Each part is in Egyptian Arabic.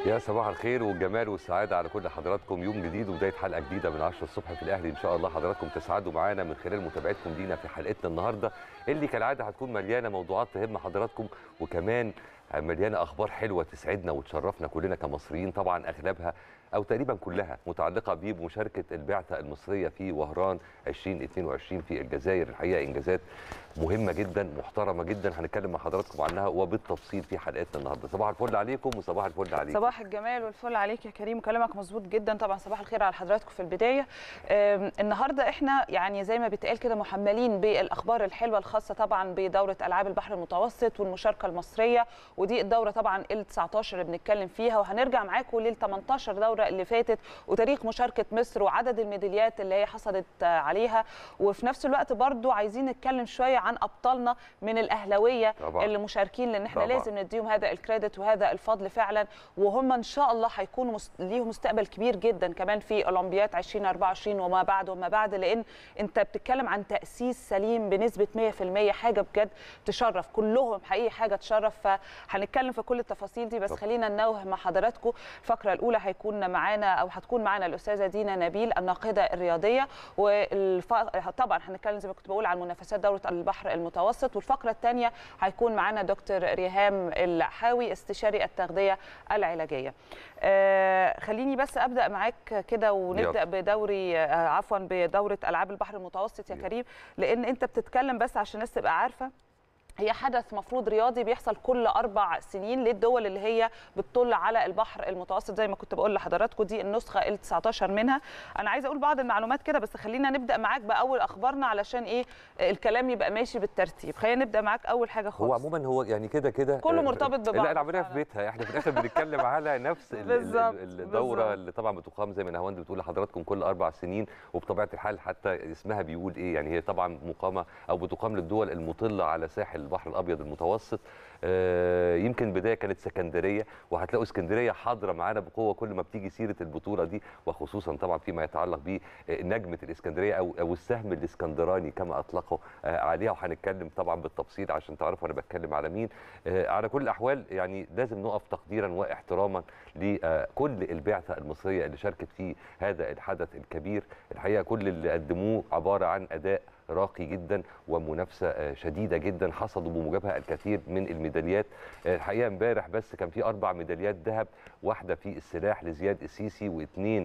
يا صباح الخير والجمال والسعاده على كل حضراتكم يوم جديد وبدايه حلقه جديده من 10 الصبح في الاهلي ان شاء الله حضراتكم تسعدوا معانا من خلال متابعتكم لينا في حلقتنا النهارده اللي كالعاده هتكون مليانه موضوعات تهم حضراتكم وكمان مليانه اخبار حلوه تسعدنا وتشرفنا كلنا كمصريين طبعا اغلبها او تقريبا كلها متعلقه بمشاركه البعثه المصريه في وهران 2022 في الجزائر الحقيقه انجازات مهمه جدا محترمه جدا هنتكلم مع حضراتكم عنها وبالتفصيل في حلقتنا النهارده صباح الفل عليكم وصباح الفل عليكم صباح الجمال والفل عليك يا كريم كلامك مظبوط جدا طبعا صباح الخير على حضراتكم في البدايه آم، النهارده احنا يعني زي ما بيتقال كده محملين بالاخبار الحلوه الخاصه طبعا بدوره العاب البحر المتوسط والمشاركه المصريه ودي الدوره طبعا ال 19 اللي بنتكلم فيها وهنرجع معاكم لل 18 دوره اللي فاتت وتاريخ مشاركه مصر وعدد الميداليات اللي هي حصلت آه، عليها وفي نفس الوقت برضو عايزين نتكلم شويه عن ابطالنا من الاهلاويه طبعاً. اللي مشاركين لان احنا طبعاً. لازم نديهم هذا الكريدت وهذا الفضل فعلا وهم ان شاء الله هيكونوا مست... ليهم مستقبل كبير جدا كمان في اولمبياد 2024 وما بعد وما بعد لان انت بتتكلم عن تاسيس سليم بنسبه 100% حاجه بجد تشرف كلهم حقيقي حاجه تشرف فهنتكلم في كل التفاصيل دي بس طب. خلينا ننوه مع حضراتكم الفقره الاولى هيكون معانا او هتكون معانا الاستاذه دينا نبيل الناقده الرياضيه والف... طبعا هنتكلم زي ما كنت بقول عن منافسات دوره البحر المتوسط والفقره الثانيه هيكون معانا دكتور ريهام الحاوي استشاري التغذيه العلاجيه آه خليني بس ابدا معاك كده ونبدا يلا. بدوري آه عفوا بدوره العاب البحر المتوسط يا يلا. كريم لان انت بتتكلم بس عشان الناس تبقى عارفه هي حدث مفروض رياضي بيحصل كل اربع سنين للدول اللي هي بتطل على البحر المتوسط زي ما كنت بقول لحضراتكم دي النسخه ال 19 منها انا عايزه اقول بعض المعلومات كده بس خلينا نبدا معاك باول اخبارنا علشان ايه الكلام يبقى ماشي بالترتيب خلينا نبدا معاك اول حاجه خالص هو عموما هو يعني كده كده كله آه، مرتبط ببعض لا العمليه في فعلاً. بيتها احنا في الاخر بنتكلم على نفس ال- ال- بالظبط، ال- الدوره بالظبط. اللي طبعا بتقام زي ما نهاوند بتقول لحضراتكم كل اربع سنين وبطبيعه الحال حتى اسمها بيقول ايه يعني هي طبعا مقامه او بتقام للدول المطله على ساحل البحر الابيض المتوسط آه، يمكن بدايه كانت سكندريه وهتلاقوا اسكندريه حاضره معانا بقوه كل ما بتيجي سيره البطوله دي وخصوصا طبعا فيما يتعلق بنجمه الاسكندريه او او السهم الاسكندراني كما اطلقوا آه، عليها وهنتكلم طبعا بالتفصيل عشان تعرفوا انا بتكلم على مين آه، على كل الاحوال يعني لازم نقف تقديرا واحتراما لكل البعثه المصريه اللي شاركت في هذا الحدث الكبير الحقيقه كل اللي قدموه عباره عن اداء راقي جدا ومنافسه آه، شديده جدا حصدوا بموجبها الكثير من الميداليات آه، الحقيقه امبارح بس كان في اربع ميداليات ذهب واحده في السلاح لزياد السيسي واثنين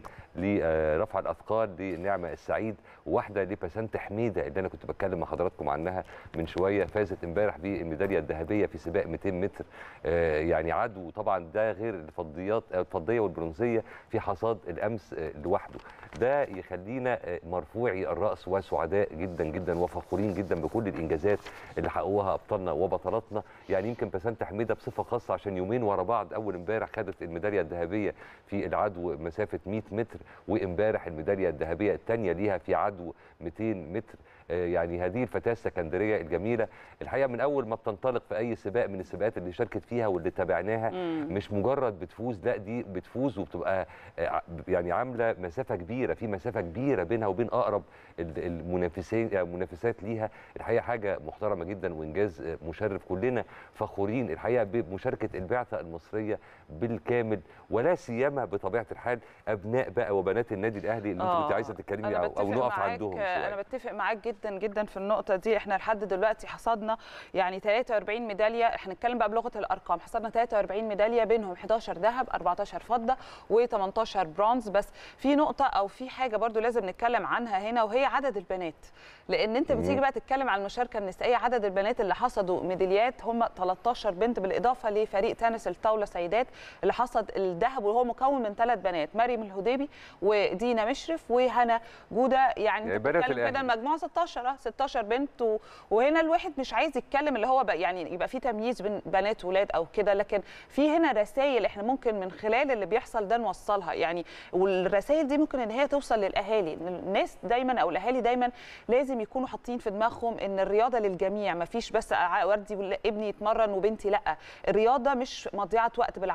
لرفع الاثقال لنعمه السعيد وواحده لبسنت حميده اللي انا كنت بتكلم مع حضراتكم عنها من شويه فازت امبارح بالميداليه الذهبيه في سباق 200 متر آه، يعني عدو طبعا ده غير الفضيات آه، الفضيه والبرونزيه في حصاد الامس آه، لوحده ده يخلينا آه، مرفوعي الراس وسعداء جدا جدا وفخورين جدا بكل الانجازات اللي حققوها ابطالنا وبطلاتنا يعني يمكن بسنت حميده بصفه خاصه عشان يومين ورا بعض اول امبارح خدت الميداليه الذهبيه في العدو مسافه 100 متر وامبارح الميداليه الذهبيه الثانيه ليها في عدو 200 متر آه، يعني هذه الفتاه السكندريه الجميله الحقيقه من اول ما بتنطلق في اي سباق من السباقات اللي شاركت فيها واللي تابعناها مم. مش مجرد بتفوز لا دي بتفوز وبتبقى آه، يعني عامله مسافه كبيره في مسافه كبيره بينها وبين اقرب ال- المنافسين المنافسات ليها الحقيقه حاجه محترمه جدا وانجاز آه، مشرف كلنا فخورين الحقيقه بمشاركه البعثه المصريه بالكامل ولا سيما بطبيعه الحال ابناء بقى وبنات النادي الاهلي اللي انت آه، كنت عايزه تتكلمي أنا او, بتفق أو نقف معاك عندهم انا شويه بتفق معاك جدا جدا في النقطه دي احنا لحد دلوقتي حصدنا يعني 43 ميداليه احنا نتكلم بقى بلغه الارقام حصدنا 43 ميداليه بينهم 11 ذهب 14 فضه و18 برونز بس في نقطه او في حاجه برضو لازم نتكلم عنها هنا وهي عدد البنات لان انت بتيجي بقى تتكلم عن المشاركه النسائيه عدد البنات اللي حصدوا ميداليات هم 13 بنت بالاضافه لفريق تنس الطاوله سيدات اللي حصد الذهب وهو مكون من ثلاث بنات مريم الهديبي ودينا مشرف وهنا جوده يعني يعني انت بنات بتتكلم كده الأهلي. المجموعه 16 اه 16 بنت و... وهنا الواحد مش عايز يتكلم اللي هو بقى يعني يبقى في تمييز بين بنات وولاد او كده لكن في هنا رسائل احنا ممكن من خلال اللي بيحصل ده نوصلها يعني والرسائل دي ممكن ان هي توصل للاهالي إن الناس دايما او الاهالي دايما لازم يكونوا حاطين في دماغهم ان الرياضه للجميع ما فيش بس ع- وردي ولا ابني يتمرن وبنتي لا الرياضه مش مضيعه وقت بالعكس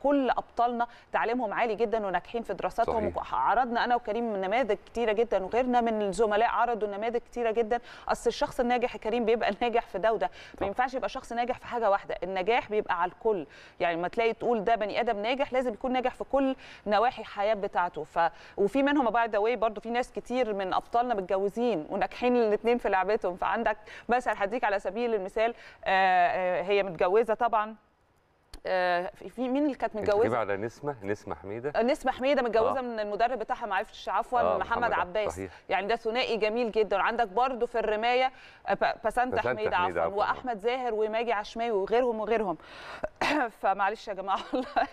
كل ابطالنا تعليمهم عالي جدا وناجحين في دراستهم صحيح. عرضنا انا وكريم نماذج كتيره جدا وغيرنا من الزملاء عرضوا نماذج كتيره جدا اصل الشخص الناجح يا كريم بيبقى ناجح في ده وده ما ينفعش يبقى شخص ناجح في حاجه واحده النجاح بيبقى على الكل يعني ما تلاقي تقول ده بني ادم ناجح لازم يكون ناجح في كل نواحي الحياه بتاعته ف وفي منهم باي ذا واي برضه في ناس كتير من ابطالنا متجوزين وناجحين الاثنين في لعبتهم فعندك مثلا هديك على سبيل المثال آه، آه، هي متجوزه طبعا آه، في مين اللي كانت انت جايبه متجوزه على نسمه نسمه حميده نسمه حميده متجوزه آه. من المدرب بتاعها ما عرفتش عفوا آه، محمد محمد عباس صحيح. يعني ده ثنائي جميل جدا وعندك برضو في الرمايه آه، ب- بسنت بسنت حميده حميدة عفوا عفواً. واحمد زاهر وماجي عشماوي وغيرهم وغيرهم فمعلش يا جماعه والله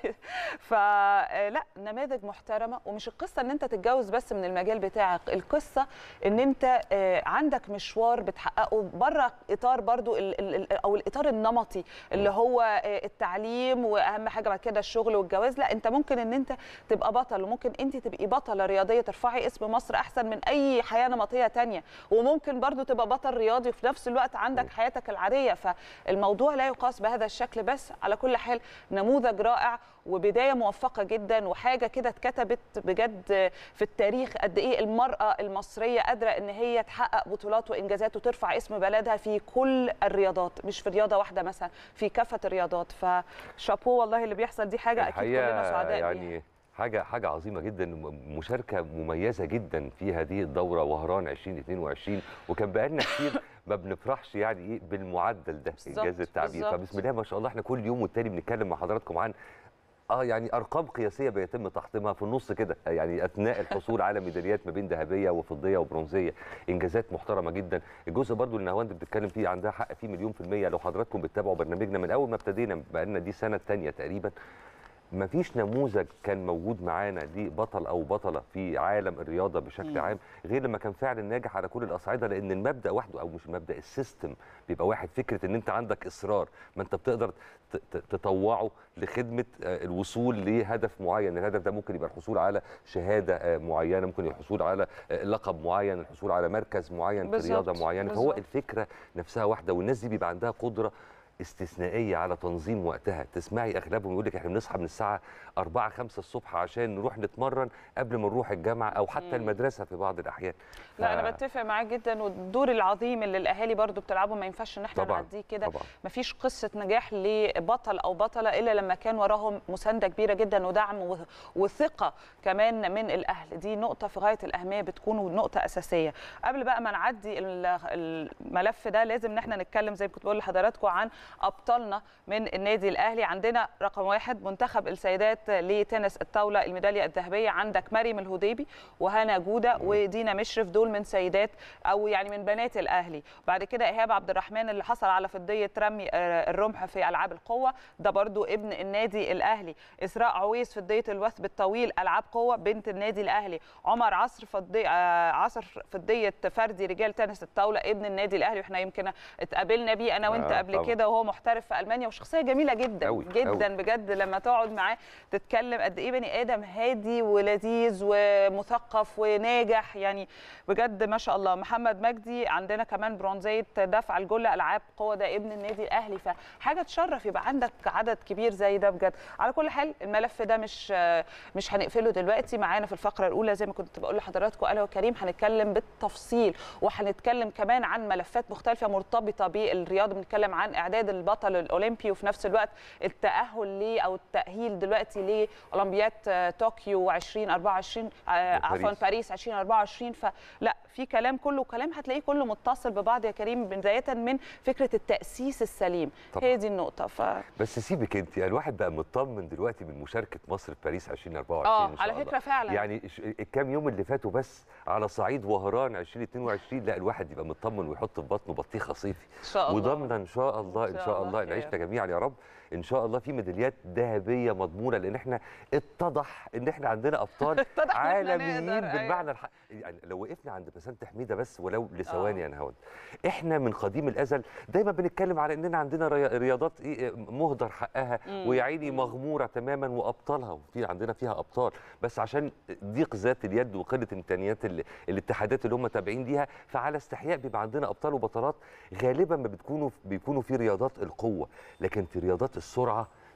فلا نماذج محترمه ومش القصه ان انت تتجوز بس من المجال بتاعك القصه ان انت آه، عندك مشوار بتحققه بره اطار برضو ال- ال- ال- او الاطار النمطي اللي هو آه، التعليم واهم حاجه بعد كده الشغل والجواز لا انت ممكن ان انت تبقى بطل وممكن انت تبقي بطله رياضيه ترفعي اسم مصر احسن من اي حياه نمطيه تانية وممكن برضو تبقى بطل رياضي وفي نفس الوقت عندك حياتك العاديه فالموضوع لا يقاس بهذا الشكل بس على كل حال نموذج رائع وبدايه موفقه جدا وحاجه كده اتكتبت بجد في التاريخ قد ايه المراه المصريه قادره ان هي تحقق بطولات وانجازات وترفع اسم بلدها في كل الرياضات مش في رياضه واحده مثلا في كافه الرياضات فشابو والله اللي بيحصل دي حاجه اكيد كلنا الحقيقه سعداء بيها. يعني حاجه حاجه عظيمه جدا م- مشاركه مميزه جدا في هذه الدوره وهران 2022 وكان بقالنا كتير ما بنفرحش يعني ايه بالمعدل ده بالظبط، انجاز التعبير بالظبط. فبسم الله ما شاء الله احنا كل يوم والتاني بنتكلم مع حضراتكم عن اه يعني ارقام قياسيه بيتم تحطيمها في النص كده يعني اثناء الحصول على ميداليات ما بين ذهبيه وفضيه وبرونزيه انجازات محترمه جدا الجزء برضو اللي نهاوند بتتكلم فيه عندها حق فيه مليون في الميه لو حضراتكم بتتابعوا برنامجنا من اول ما ابتدينا بقالنا دي سنه تانية تقريبا ما فيش نموذج كان موجود معانا لبطل او بطله في عالم الرياضه بشكل مم. عام غير لما كان فعلا ناجح على كل الاصعده لان المبدا وحده او مش المبدا السيستم بيبقى واحد فكره ان انت عندك اصرار ما انت بتقدر ت- ت- تطوعه لخدمه آه، الوصول لهدف معين الهدف ده ممكن يبقى الحصول على شهاده آه، معينه ممكن الحصول على آه، لقب معين الحصول على مركز معين في بالظبط، رياضه معينه فهو بالظبط. الفكره نفسها واحده والناس دي بيبقى عندها قدره استثنائيه على تنظيم وقتها تسمعي اغلبهم يقول لك احنا بنصحى من الساعه 4 5 الصبح عشان نروح نتمرن قبل ما نروح الجامعه او حتى مم. المدرسه في بعض الاحيان لا انا ف- بتفق معاك جدا والدور العظيم اللي الاهالي برضو بتلعبه ما ينفعش ان احنا طبعاً، نعديه كده طبعا ما فيش قصه نجاح لبطل او بطله الا لما كان وراهم مسانده كبيره جدا ودعم و- وثقه كمان من الاهل دي نقطه في غايه الاهميه بتكون نقطه اساسيه قبل بقى ما نعدي ال- الملف ده لازم ان احنا نتكلم زي ما كنت بقول لحضراتكم عن ابطالنا من النادي الاهلي عندنا رقم واحد منتخب السيدات لتنس الطاوله الميداليه الذهبيه عندك مريم الهديبي وهنا جوده ودينا مشرف دول من سيدات او يعني من بنات الاهلي بعد كده ايهاب عبد الرحمن اللي حصل على فضيه رمي آه، الرمح في العاب القوه ده برضو ابن النادي الاهلي اسراء عويس فضيه الوثب الطويل العاب قوه بنت النادي الاهلي عمر عصر فضيه آه، عصر فضيه فردي رجال تنس الطاوله ابن النادي الاهلي واحنا يمكن اتقابلنا بيه انا وانت آه، قبل طبعاً. كده وهو محترف في المانيا وشخصيه جميله جدا أوي، جدا أوي. بجد لما تقعد معاه تتكلم قد ايه بني ادم هادي ولذيذ ومثقف وناجح يعني بجد ما شاء الله محمد مجدي عندنا كمان برونزيه دفع الجله العاب قوه ده ابن النادي الاهلي فحاجه تشرف يبقى عندك عدد كبير زي ده بجد على كل حال الملف ده مش مش هنقفله دلوقتي معانا في الفقره الاولى زي ما كنت بقول لحضراتكم انا وكريم هنتكلم بالتفصيل وهنتكلم كمان عن ملفات مختلفه مرتبطه بالرياضه بنتكلم عن اعداد البطل الاولمبي وفي نفس الوقت التاهل ليه او التاهيل دلوقتي لاولمبياد آه، طوكيو 2024 آه، عفوا باريس. باريس 2024 فلا في كلام كله كلام هتلاقيه كله متصل ببعض يا كريم بدايه من فكره التاسيس السليم طبعاً. هي دي النقطه ف بس سيبك انت يعني الواحد بقى مطمن دلوقتي من مشاركه مصر في باريس 2024 اه إن شاء على الله. فكره فعلا يعني ش- الكام يوم اللي فاتوا بس على صعيد وهران 2022 لا الواحد يبقى مطمن ويحط في بطنه بطيخه صيفي ان شاء الله وضامنه ان شاء الله ان شاء الله خير. نعيشنا جميعا يا رب ان شاء الله في ميداليات ذهبيه مضمونه لان احنا اتضح ان احنا عندنا ابطال اتضح إن إحنا عالميين نقدر، أيوة. بالمعنى الح... يعني لو وقفنا عند بسنت حميده بس ولو لثواني يا نهاوند احنا من قديم الازل دايما بنتكلم على اننا عندنا ري... رياضات ايه مهدر حقها مم. ويا عيني مم. مغموره تماما وابطالها وفي عندنا فيها ابطال بس عشان ضيق ذات اليد وقله امكانيات ال... الاتحادات اللي هم تابعين ليها فعلى استحياء بيبقى عندنا ابطال وبطلات غالبا ما بتكونوا بيكونوا في رياضات القوه لكن في رياضات السرعه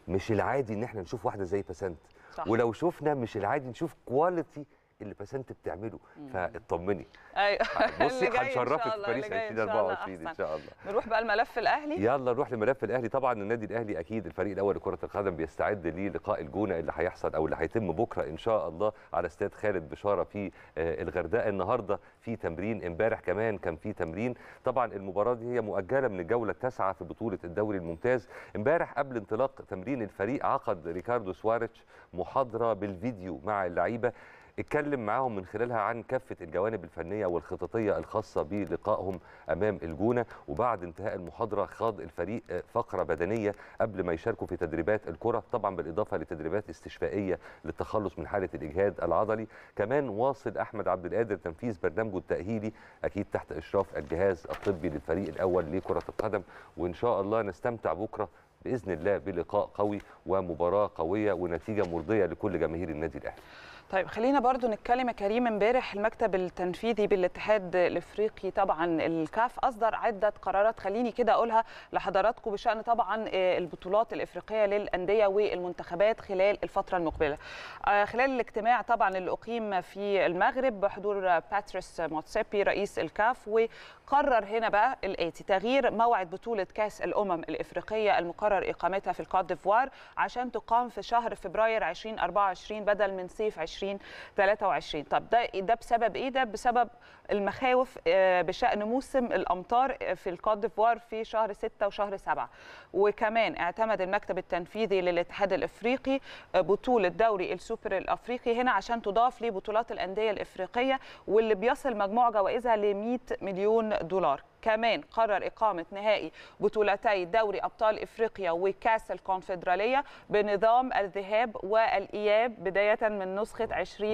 مش العادي ان احنا نشوف واحده زي بسنت صح. ولو شفنا مش العادي نشوف كواليتي اللي بسنت بتعمله فاطمني ايوه بصي اللي جاي إن شاء هنشرفك في الله، باريس اللي جاي إن شاء الله 2024 ان أحسن. شاء الله نروح بقى الملف الاهلي يلا نروح لملف الاهلي طبعا النادي الاهلي اكيد الفريق الاول لكره القدم بيستعد للقاء الجونه اللي هيحصل او اللي هيتم بكره ان شاء الله على استاد خالد بشاره في آه، الغردقه النهارده في تمرين امبارح كمان كان في تمرين طبعا المباراه دي هي مؤجله من الجوله التاسعه في بطوله الدوري الممتاز امبارح قبل انطلاق تمرين الفريق عقد ريكاردو سواريتش محاضره بالفيديو مع اللعيبه اتكلم معاهم من خلالها عن كافه الجوانب الفنيه والخططيه الخاصه بلقائهم امام الجونه وبعد انتهاء المحاضره خاض الفريق آه، فقره بدنيه قبل ما يشاركوا في تدريبات الكره طبعا بالاضافه لتدريبات استشفائيه للتخلص من حاله الاجهاد العضلي كمان واصل احمد عبد القادر تنفيذ برنامجه التاهيلي اكيد تحت اشراف الجهاز الطبي للفريق الاول لكره القدم وان شاء الله نستمتع بكره باذن الله بلقاء قوي ومباراه قويه ونتيجه مرضيه لكل جماهير النادي الاهلي طيب خلينا برضو نتكلم يا كريم امبارح المكتب التنفيذي بالاتحاد الافريقي طبعا الكاف اصدر عده قرارات خليني كده اقولها لحضراتكم بشان طبعا آه، البطولات الافريقيه للانديه والمنتخبات خلال الفتره المقبله. آه، خلال الاجتماع طبعا اللي اقيم في المغرب بحضور آه، باتريس موتسيبي رئيس الكاف وقرر هنا بقى الاتي تغيير موعد بطوله كاس الامم الافريقيه المقرر اقامتها في الكوت ديفوار عشان تقام في شهر فبراير 2024 بدل من صيف 2023 طب ده ده بسبب ايه ده بسبب المخاوف آه، بشان موسم الامطار في الكوت ديفوار في شهر 6 وشهر 7 وكمان اعتمد المكتب التنفيذي للاتحاد الافريقي آه، بطوله دوري السوبر الافريقي هنا عشان تضاف لبطولات الانديه الافريقيه واللي بيصل مجموع جوائزها ل 100 مليون دولار كمان قرر إقامة نهائي بطولتي دوري أبطال إفريقيا وكأس الكونفدرالية بنظام الذهاب والإياب بداية من نسخة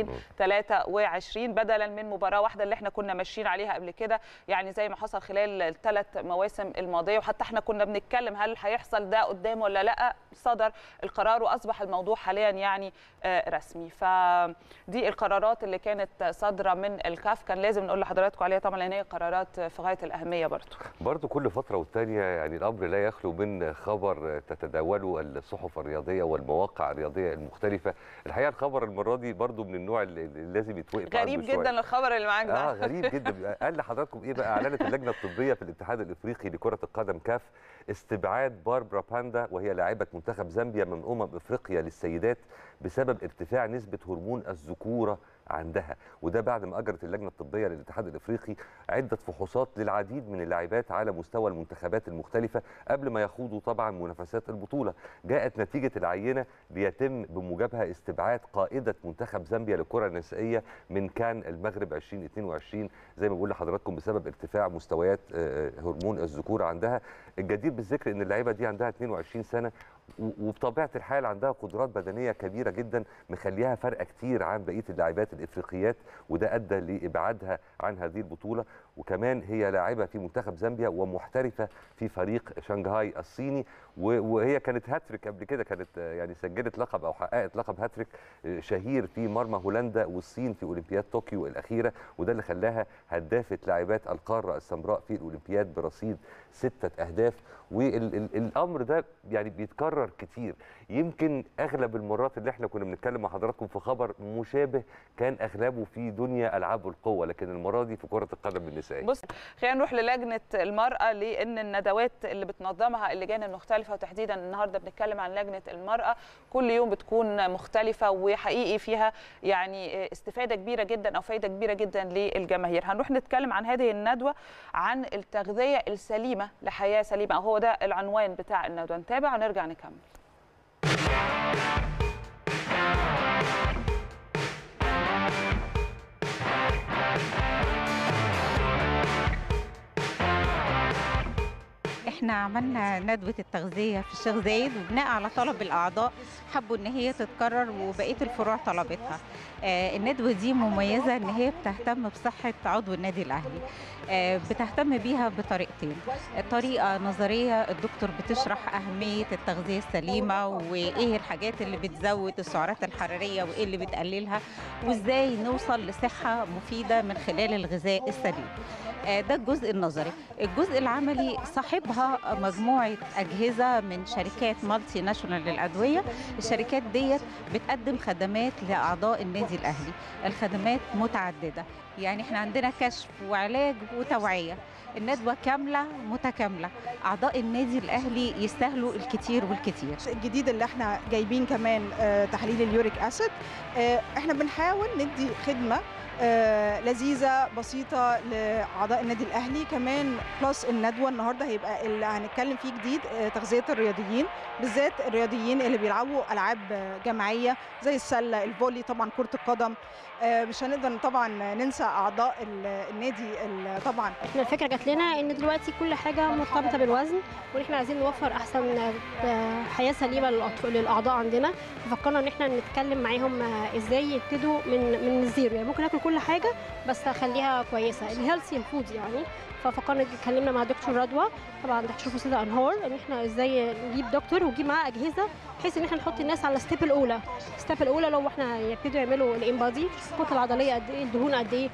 2023 بدلا من مباراة واحدة اللي احنا كنا ماشيين عليها قبل كده يعني زي ما حصل خلال الثلاث مواسم الماضية وحتى احنا كنا بنتكلم هل هيحصل ده قدام ولا لا صدر القرار وأصبح الموضوع حاليا يعني آه، رسمي فدي القرارات اللي كانت صادرة من الكاف كان لازم نقول لحضراتكم عليها طبعا لأن هي قرارات في غاية الأهمية برضو برضو كل فترة والتانية يعني الأمر لا يخلو من خبر تتداوله الصحف الرياضية والمواقع الرياضية المختلفة الحقيقة الخبر المرة دي برضو من النوع اللي اللي لازم يتوقف غريب عنده شوية. جدا الخبر اللي معاك ده اه غريب جدا قال لحضراتكم ايه بقى اعلنت اللجنه الطبيه في الاتحاد الافريقي لكره القدم كاف استبعاد باربرا باندا وهي لاعبه منتخب زامبيا من امم افريقيا للسيدات بسبب ارتفاع نسبه هرمون الذكوره عندها وده بعد ما اجرت اللجنه الطبيه للاتحاد الافريقي عده فحوصات للعديد من اللاعبات على مستوى المنتخبات المختلفه قبل ما يخوضوا طبعا منافسات البطوله جاءت نتيجه العينه ليتم بموجبها استبعاد قائده منتخب زامبيا للكره النسائيه من كان المغرب 2022 زي ما بقول لحضراتكم بسبب ارتفاع مستويات آه، هرمون الذكوره عندها الجدير بالذكر ان اللعيبه دي عندها 22 سنه و- وبطبيعه الحال عندها قدرات بدنيه كبيره جدا مخليها فرق كتير عن بقيه اللاعبات الافريقيات وده ادى لابعادها عن هذه البطوله وكمان هي لاعبه في منتخب زامبيا ومحترفه في فريق شنغهاي الصيني و- وهي كانت هاتريك قبل كده كانت آه، يعني سجلت لقب او حققت لقب هاتريك آه، شهير في مرمى هولندا والصين في اولمبياد طوكيو الاخيره وده اللي خلاها هدافه لاعبات القاره السمراء في الاولمبياد برصيد سته اهداف والامر ده يعني بيتكرر كتير يمكن اغلب المرات اللي احنا كنا بنتكلم مع حضراتكم في خبر مشابه كان اغلبه في دنيا العاب القوه لكن المره دي في كره القدم النسائيه بص خلينا نروح للجنه المراه لان الندوات اللي بتنظمها اللجان المختلفه وتحديدا النهارده بنتكلم عن لجنه المراه كل يوم بتكون مختلفه وحقيقي فيها يعني استفاده كبيره جدا او فايده كبيره جدا للجماهير هنروح نتكلم عن هذه الندوه عن التغذيه السليمه لحياه سليمه او هو ده العنوان بتاع الندوه نتابع ونرجع نكمل احنا عملنا ندوة التغذية في الشيخ زايد وبناء على طلب الأعضاء حبوا إن هي تتكرر وبقية الفروع طلبتها آه الندوة دي مميزة إن هي بتهتم بصحة عضو النادي الأهلي آه بتهتم بيها بطريقتين طريقة نظرية الدكتور بتشرح أهمية التغذية السليمة وإيه الحاجات اللي بتزود السعرات الحرارية وإيه اللي بتقللها وإزاي نوصل لصحة مفيدة من خلال الغذاء السليم آه، ده الجزء النظري الجزء العملي صاحبها النهارده مجموعه اجهزه من شركات مالتي ناشونال للادويه الشركات ديت بتقدم خدمات لاعضاء النادي الاهلي الخدمات متعدده يعني احنا عندنا كشف وعلاج وتوعيه الندوه كامله متكامله اعضاء النادي الاهلي يستاهلوا الكتير والكتير الجديد اللي احنا جايبين كمان آه، تحليل اليوريك اسيد آه، احنا بنحاول ندي خدمه آه، لذيذه بسيطه لاعضاء النادي الاهلي كمان بلس الندوه النهارده هيبقى اللي هنتكلم فيه جديد آه، تغذيه الرياضيين بالذات الرياضيين اللي بيلعبوا العاب آه، جماعيه زي السله الفولي طبعا كره القدم آه، مش هنقدر طبعا ننسى اعضاء ال- النادي ال- طبعا احنا الفكره جات لنا ان دلوقتي كل حاجه مرتبطه بالوزن وان احنا عايزين نوفر احسن آه، حياه سليمه للأطف- للاعضاء عندنا فكرنا ان احنا نتكلم معاهم آه، ازاي يبتدوا من من الزيرو يعني ممكن اكل كل حاجه بس اخليها كويسه الهيلثي فود يعني ففكرنا اتكلمنا مع دكتور رضوى طبعا دكتور فسيدة انهار ان احنا ازاي نجيب دكتور ونجيب معاه اجهزه بحيث ان احنا نحط الناس على الستيب الاولى الستيب الاولى لو احنا يبتدوا يعملوا الانبادي الكتله العضليه قد ايه الدهون قد ايه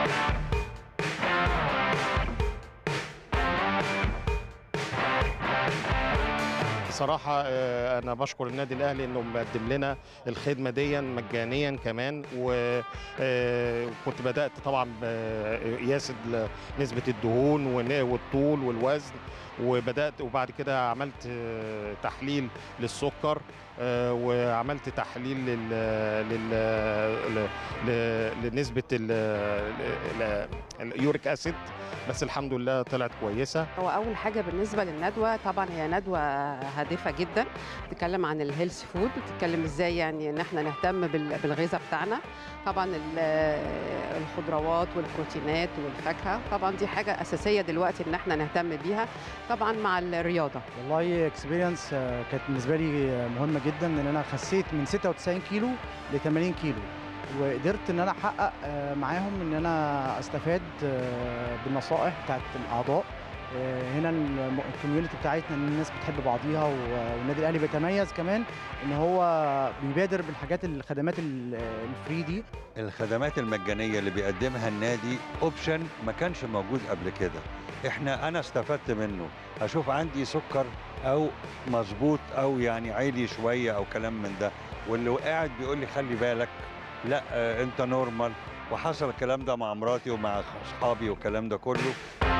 بصراحة آه، أنا بشكر النادي الأهلي إنه مقدم لنا الخدمة دي مجانيا كمان وكنت بدأت طبعا بقياس ال- نسبة الدهون ون- والطول والوزن وبدأت وبعد كده عملت آه، تحليل للسكر آه، وعملت تحليل لل لل ل- ل- لنسبة ال- ال- اليوريك أسيد بس الحمد لله طلعت كويسة هو اول حاجه بالنسبه للندوه طبعا هي ندوه هادفه جدا بتتكلم عن الهيلث فود بتتكلم ازاي يعني ان احنا نهتم بال- بالغذاء بتاعنا طبعا ال- الخضروات والبروتينات والفاكهه طبعا دي حاجه اساسيه دلوقتي ان احنا نهتم بيها طبعا مع الرياضه والله اكسبيرينس كانت بالنسبه لي آه، مهمه جدا ان انا خسيت من 96 كيلو ل 80 كيلو وقدرت ان انا احقق آه، معاهم ان انا استفاد آه، بالنصائح بتاعت الاعضاء آه، هنا الم- الكوميونتي بتاعتنا ان الناس بتحب بعضيها و- والنادي الاهلي بيتميز كمان ان هو بيبادر بالحاجات الخدمات ال- الفري دي الخدمات المجانيه اللي بيقدمها النادي اوبشن ما كانش موجود قبل كده احنا انا استفدت منه اشوف عندي سكر او مظبوط او يعني عالي شويه او كلام من ده واللي قاعد بيقول لي خلي بالك لا آه، انت نورمال وحصل الكلام ده مع مراتي ومع اصحابي والكلام ده كله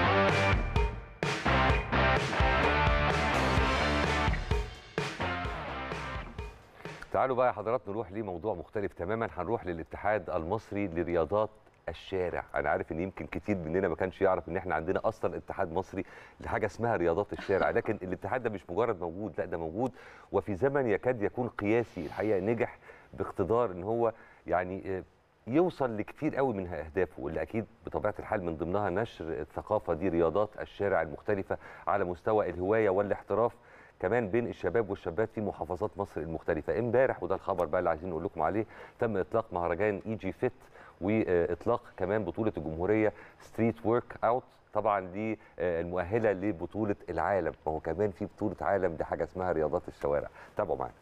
تعالوا بقى يا حضرات نروح لموضوع مختلف تماما هنروح للاتحاد المصري لرياضات الشارع انا عارف ان يمكن كتير مننا ما كانش يعرف ان احنا عندنا اصلا اتحاد مصري لحاجه اسمها رياضات الشارع لكن الاتحاد ده مش مجرد موجود لا ده موجود وفي زمن يكاد يكون قياسي الحقيقه نجح باقتدار ان هو يعني آه، يوصل لكتير قوي من اهدافه واللي اكيد بطبيعه الحال من ضمنها نشر الثقافه دي رياضات الشارع المختلفه على مستوى الهوايه والاحتراف كمان بين الشباب والشابات في محافظات مصر المختلفه امبارح وده الخبر بقى اللي عايزين نقول لكم عليه تم اطلاق مهرجان اي جي فيت واطلاق كمان بطوله الجمهوريه ستريت ورك اوت طبعا دي آه، المؤهله لبطوله العالم ما هو كمان في بطوله عالم دي حاجه اسمها رياضات الشوارع تابعوا معانا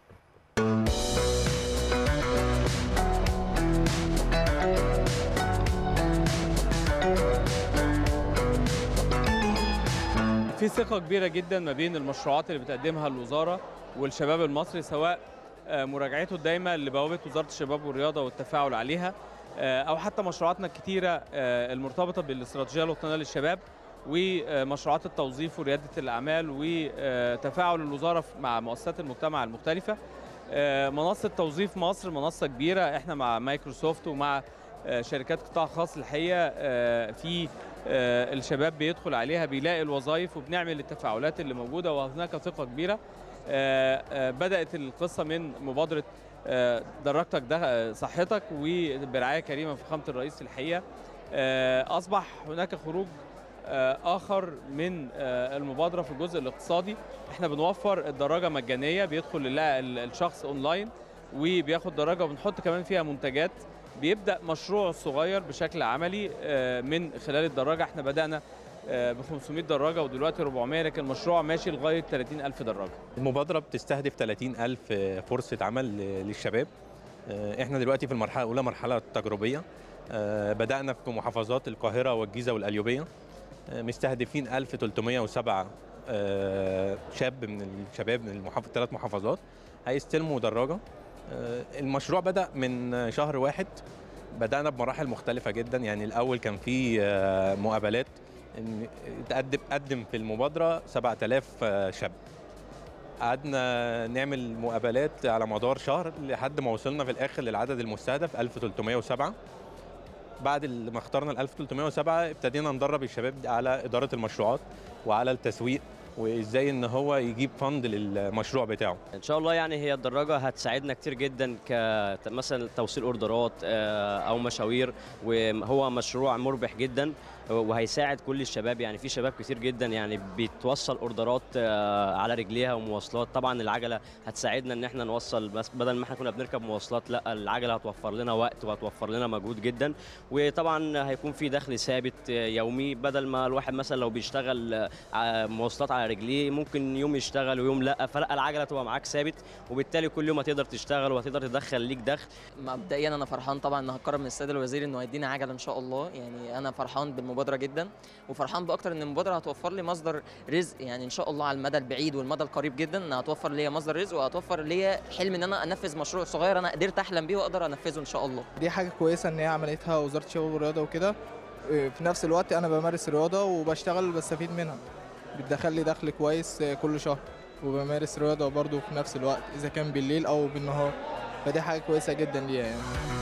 في ثقة كبيرة جدا ما بين المشروعات اللي بتقدمها الوزارة والشباب المصري سواء آه، مراجعته الدايمة لبوابة وزارة الشباب والرياضة والتفاعل عليها آه، أو حتى مشروعاتنا الكتيرة آه، المرتبطة بالاستراتيجية الوطنية للشباب ومشروعات التوظيف وريادة الأعمال وتفاعل الوزارة مع مؤسسات المجتمع المختلفة آه، منصة توظيف مصر منصة كبيرة احنا مع مايكروسوفت ومع آه، شركات قطاع خاص الحقيقة آه، في آه، الشباب بيدخل عليها بيلاقي الوظائف وبنعمل التفاعلات اللي موجودة وهناك ثقة كبيرة آه، آه، بدأت القصة من مبادرة آه، دراجتك ده آه، صحتك وبرعاية كريمة من فخامة الرئيس الحقيقة آه، أصبح هناك خروج آه، آخر من آه، المبادرة في الجزء الاقتصادي احنا بنوفر الدراجة مجانية بيدخل اللا- ال- الشخص اونلاين وبياخد دراجة وبنحط كمان فيها منتجات بيبدأ مشروع صغير بشكل عملي آه، من خلال الدراجة احنا بدأنا ب 500 دراجة ودلوقتي 400 لكن المشروع ماشي لغاية 30 ألف دراجة المبادرة بتستهدف 30 ألف فرصة عمل للشباب احنا دلوقتي في المرحلة الأولى مرحلة تجريبية بدأنا في محافظات القاهرة والجيزة والقليوبية مستهدفين 1307 آه، شاب من الشباب من المحافظ ثلاث محافظات هيستلموا دراجه آه، المشروع بدا من شهر واحد بدانا بمراحل مختلفه جدا يعني الاول كان في آه، مقابلات إن تقدم قدم في المبادره 7000 آه، شاب قعدنا نعمل مقابلات على مدار شهر لحد ما وصلنا في الاخر للعدد المستهدف 1307 بعد ما اخترنا ال 1307 ابتدينا ندرب الشباب دي على اداره المشروعات وعلى التسويق وازاي ان هو يجيب فند للمشروع بتاعه ان شاء الله يعني هي الدراجه هتساعدنا كتير جدا كمثلا توصيل اوردرات آه، او مشاوير وهو مشروع مربح جدا وهيساعد كل الشباب يعني في شباب كتير جدا يعني بتوصل اوردرات آه، على رجليها ومواصلات طبعا العجله هتساعدنا ان احنا نوصل بس بدل ما احنا كنا بنركب مواصلات لا العجله هتوفر لنا وقت وهتوفر لنا مجهود جدا وطبعا هيكون في دخل ثابت آه، يومي بدل ما الواحد مثلا لو بيشتغل آه، مواصلات على رجليه ممكن يوم يشتغل ويوم لا فلا العجله تبقى معاك ثابت وبالتالي كل يوم هتقدر تشتغل وهتقدر تدخل ليك دخل مبدئيا انا فرحان طبعا ان هتكرم من السيد الوزير انه هيدينا عجله ان شاء الله يعني انا فرحان بالمبادره جدا وفرحان باكتر ان المبادره هتوفر لي مصدر رزق يعني ان شاء الله على المدى البعيد والمدى القريب جدا انها هتوفر لي مصدر رزق وهتوفر لي حلم ان انا انفذ مشروع صغير انا قدرت احلم بيه واقدر انفذه ان شاء الله دي حاجة كويسة إن هي عملتها وزارة الشباب والرياضة وكده إيه، في نفس الوقت أنا بمارس رياضة وبشتغل بستفيد منها بتدخل لي دخل كويس إيه، كل شهر وبمارس رياضة برضه في نفس الوقت إذا كان بالليل أو بالنهار فدي حاجة كويسة جدا ليها يعني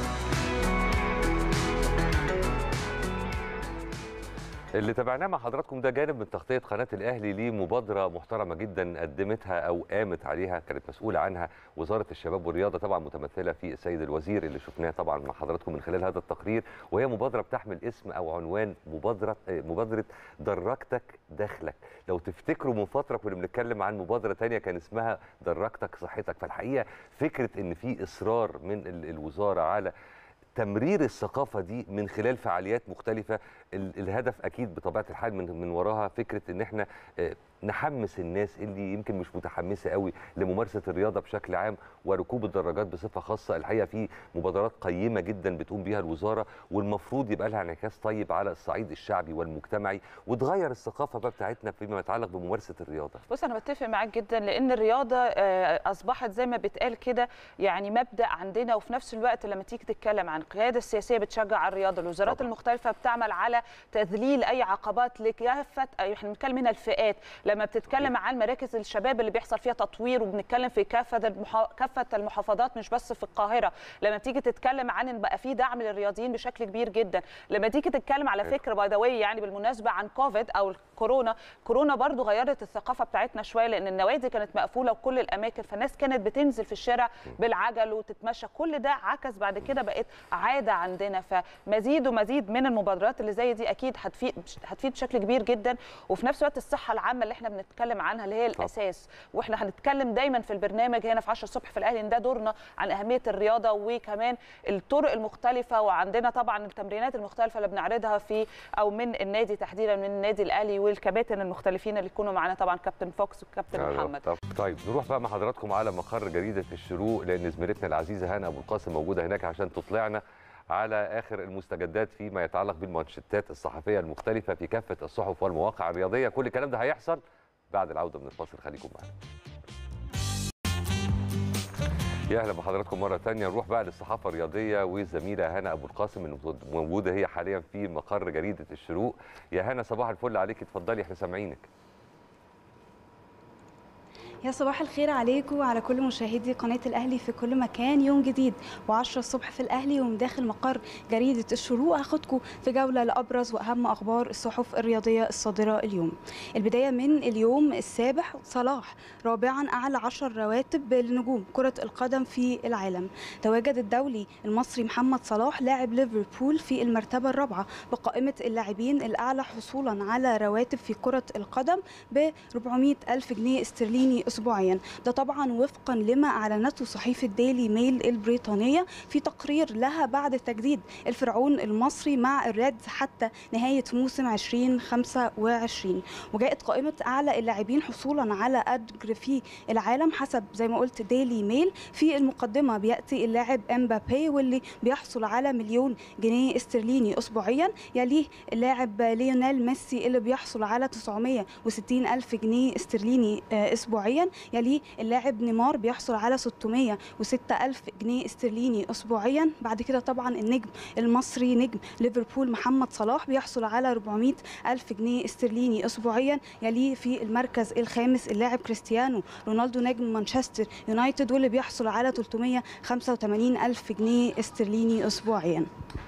اللي تابعناه مع حضراتكم ده جانب من تغطيه قناه الاهلي لمبادره محترمه جدا قدمتها او قامت عليها كانت مسؤوله عنها وزاره الشباب والرياضه طبعا متمثله في السيد الوزير اللي شفناه طبعا مع حضراتكم من خلال هذا التقرير وهي مبادره بتحمل اسم او عنوان مبادره آه، مبادره دراجتك دخلك لو تفتكروا من فتره كنا بنتكلم عن مبادره تانية كان اسمها دراجتك صحتك فالحقيقه فكره ان في اصرار من ال- الوزاره على تمرير الثقافه دي من خلال فعاليات مختلفه ال- الهدف اكيد بطبيعه الحال من من وراها فكره ان احنا آه، نحمس الناس اللي يمكن مش متحمسه قوي لممارسه الرياضه بشكل عام وركوب الدراجات بصفه خاصه الحقيقه في مبادرات قيمه جدا بتقوم بيها الوزاره والمفروض يبقى لها انعكاس طيب على الصعيد الشعبي والمجتمعي وتغير الثقافه بقى بتاعتنا فيما يتعلق بممارسه الرياضه بص انا بتفق معاك جدا لان الرياضه آه، اصبحت زي ما بيتقال كده يعني مبدا عندنا وفي نفس الوقت لما تيجي تتكلم عن القياده السياسيه بتشجع الرياضه الوزارات طبعاً. المختلفه بتعمل على تذليل اي عقبات لكافه أي- احنا بنتكلم هنا الفئات لما بتتكلم عن مراكز الشباب اللي بيحصل فيها تطوير وبنتكلم في كافه المحا... كافه المحافظات مش بس في القاهره لما تيجي تتكلم عن ان بقى في دعم للرياضيين بشكل كبير جدا لما تيجي تتكلم على فكره باي يعني بالمناسبه عن كوفيد او الكورونا كورونا برضو غيرت الثقافه بتاعتنا شويه لان النوادي كانت مقفوله وكل الاماكن فالناس كانت بتنزل في الشارع بالعجل وتتمشى كل ده عكس بعد كده بقت عاده عندنا فمزيد ومزيد من المبادرات اللي زي دي اكيد هتفيد هتفيد بشكل كبير جدا وفي نفس الوقت الصحه العامه اللي احنا بنتكلم عنها اللي هي الاساس واحنا هنتكلم دايما في البرنامج هنا في 10 الصبح في الاهلي ان ده دورنا عن اهميه الرياضه وكمان الطرق المختلفه وعندنا طبعا التمرينات المختلفه اللي بنعرضها في او من النادي تحديدا من النادي الاهلي والكباتن المختلفين اللي يكونوا معانا طبعا كابتن فوكس وكابتن آه، محمد طب طيب نروح بقى مع حضراتكم على مقر جريده الشروق لان زميلتنا العزيزه هنا ابو القاسم موجوده هناك عشان تطلعنا على اخر المستجدات فيما يتعلق بالمانشيتات الصحفيه المختلفه في كافه الصحف والمواقع الرياضيه كل الكلام ده هيحصل بعد العوده من الفاصل خليكم معانا يا اهلا بحضراتكم مره تانية نروح بقى للصحافه الرياضيه والزميله هنا ابو القاسم اللي موجوده هي حاليا في مقر جريده الشروق يا هنا صباح الفل عليك اتفضلي احنا سامعينك يا صباح الخير عليكم وعلى كل مشاهدي قناة الأهلي في كل مكان يوم جديد و10 الصبح في الأهلي ومن داخل مقر جريدة الشروق هاخدكم في جولة لأبرز وأهم أخبار الصحف الرياضية الصادرة اليوم البداية من اليوم السابح صلاح رابعا أعلى 10 رواتب لنجوم كرة القدم في العالم تواجد الدولي المصري محمد صلاح لاعب ليفربول في المرتبة الرابعة بقائمة اللاعبين الأعلى حصولا على رواتب في كرة القدم ب 400 ألف جنيه استرليني اسبوعيا ده طبعا وفقا لما اعلنته صحيفه ديلي ميل البريطانيه في تقرير لها بعد تجديد الفرعون المصري مع الريدز حتى نهايه موسم 2025 وجاءت قائمه اعلى اللاعبين حصولا على اجر في العالم حسب زي ما قلت ديلي ميل في المقدمه بياتي اللاعب امبابي واللي بيحصل على مليون جنيه استرليني اسبوعيا يليه اللاعب ليونيل ميسي اللي بيحصل على 960 الف جنيه استرليني آه، اسبوعيا يليه اللاعب نيمار بيحصل على 606 الف جنيه استرليني اسبوعيا بعد كده طبعا النجم المصري نجم ليفربول محمد صلاح بيحصل على 400 الف جنيه استرليني اسبوعيا يليه في المركز الخامس اللاعب كريستيانو رونالدو نجم مانشستر يونايتد واللي بيحصل على 385 الف جنيه استرليني اسبوعيا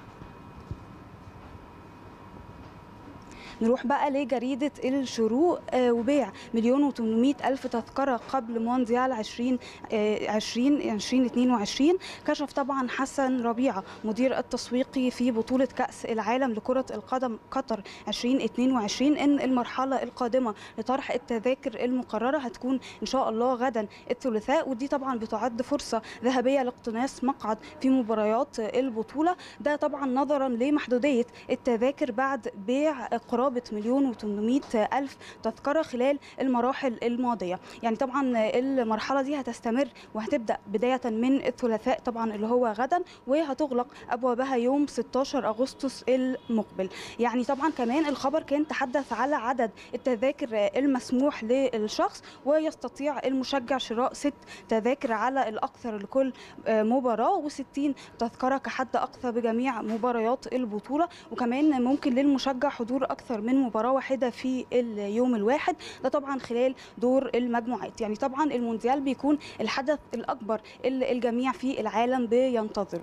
نروح بقى لجريدة الشروق آه، وبيع مليون و800 ألف تذكرة قبل مونديال 20 آه، 20 2022 كشف طبعا حسن ربيعة مدير التسويقي في بطولة كأس العالم لكرة القدم قطر 2022 إن المرحلة القادمة لطرح التذاكر المقررة هتكون إن شاء الله غدا الثلاثاء ودي طبعا بتعد فرصة ذهبية لاقتناص مقعد في مباريات البطولة ده طبعا نظرا لمحدودية التذاكر بعد بيع قرابة مليون و800 ألف تذكرة خلال المراحل الماضية يعني طبعا المرحلة دي هتستمر وهتبدأ بداية من الثلاثاء طبعا اللي هو غدا وهتغلق أبوابها يوم 16 أغسطس المقبل يعني طبعا كمان الخبر كان تحدث على عدد التذاكر المسموح للشخص ويستطيع المشجع شراء ست تذاكر على الأكثر لكل مباراة و60 تذكرة كحد أقصى بجميع مباريات البطولة وكمان ممكن للمشجع حضور أكثر من مباراة واحدة في اليوم الواحد ده طبعا خلال دور المجموعات يعني طبعا المونديال بيكون الحدث الأكبر اللي الجميع في العالم بينتظره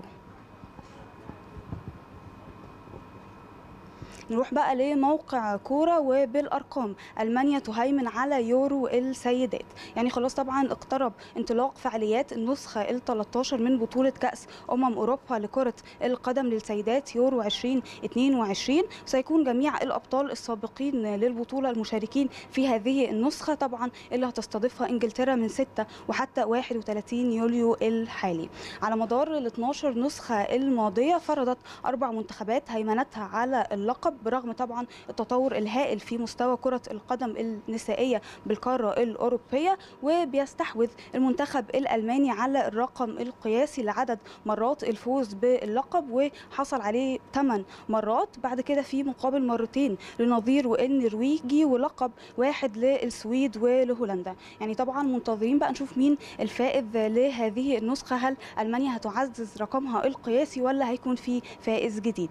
نروح بقى لموقع كورة وبالأرقام ألمانيا تهيمن على يورو السيدات يعني خلاص طبعا اقترب انطلاق فعاليات النسخة ال 13 من بطولة كأس أمم أوروبا لكرة القدم للسيدات يورو 2022 سيكون جميع الأبطال السابقين للبطولة المشاركين في هذه النسخة طبعا اللي هتستضيفها إنجلترا من 6 وحتى 31 يوليو الحالي على مدار ال 12 نسخة الماضية فرضت أربع منتخبات هيمنتها على اللقب برغم طبعا التطور الهائل في مستوى كرة القدم النسائية بالقارة الأوروبية وبيستحوذ المنتخب الألماني على الرقم القياسي لعدد مرات الفوز باللقب وحصل عليه 8 مرات بعد كده في مقابل مرتين لنظيره النرويجي ولقب واحد للسويد ولهولندا يعني طبعا منتظرين بقى نشوف مين الفائز لهذه النسخة هل ألمانيا هتعزز رقمها القياسي ولا هيكون في فائز جديد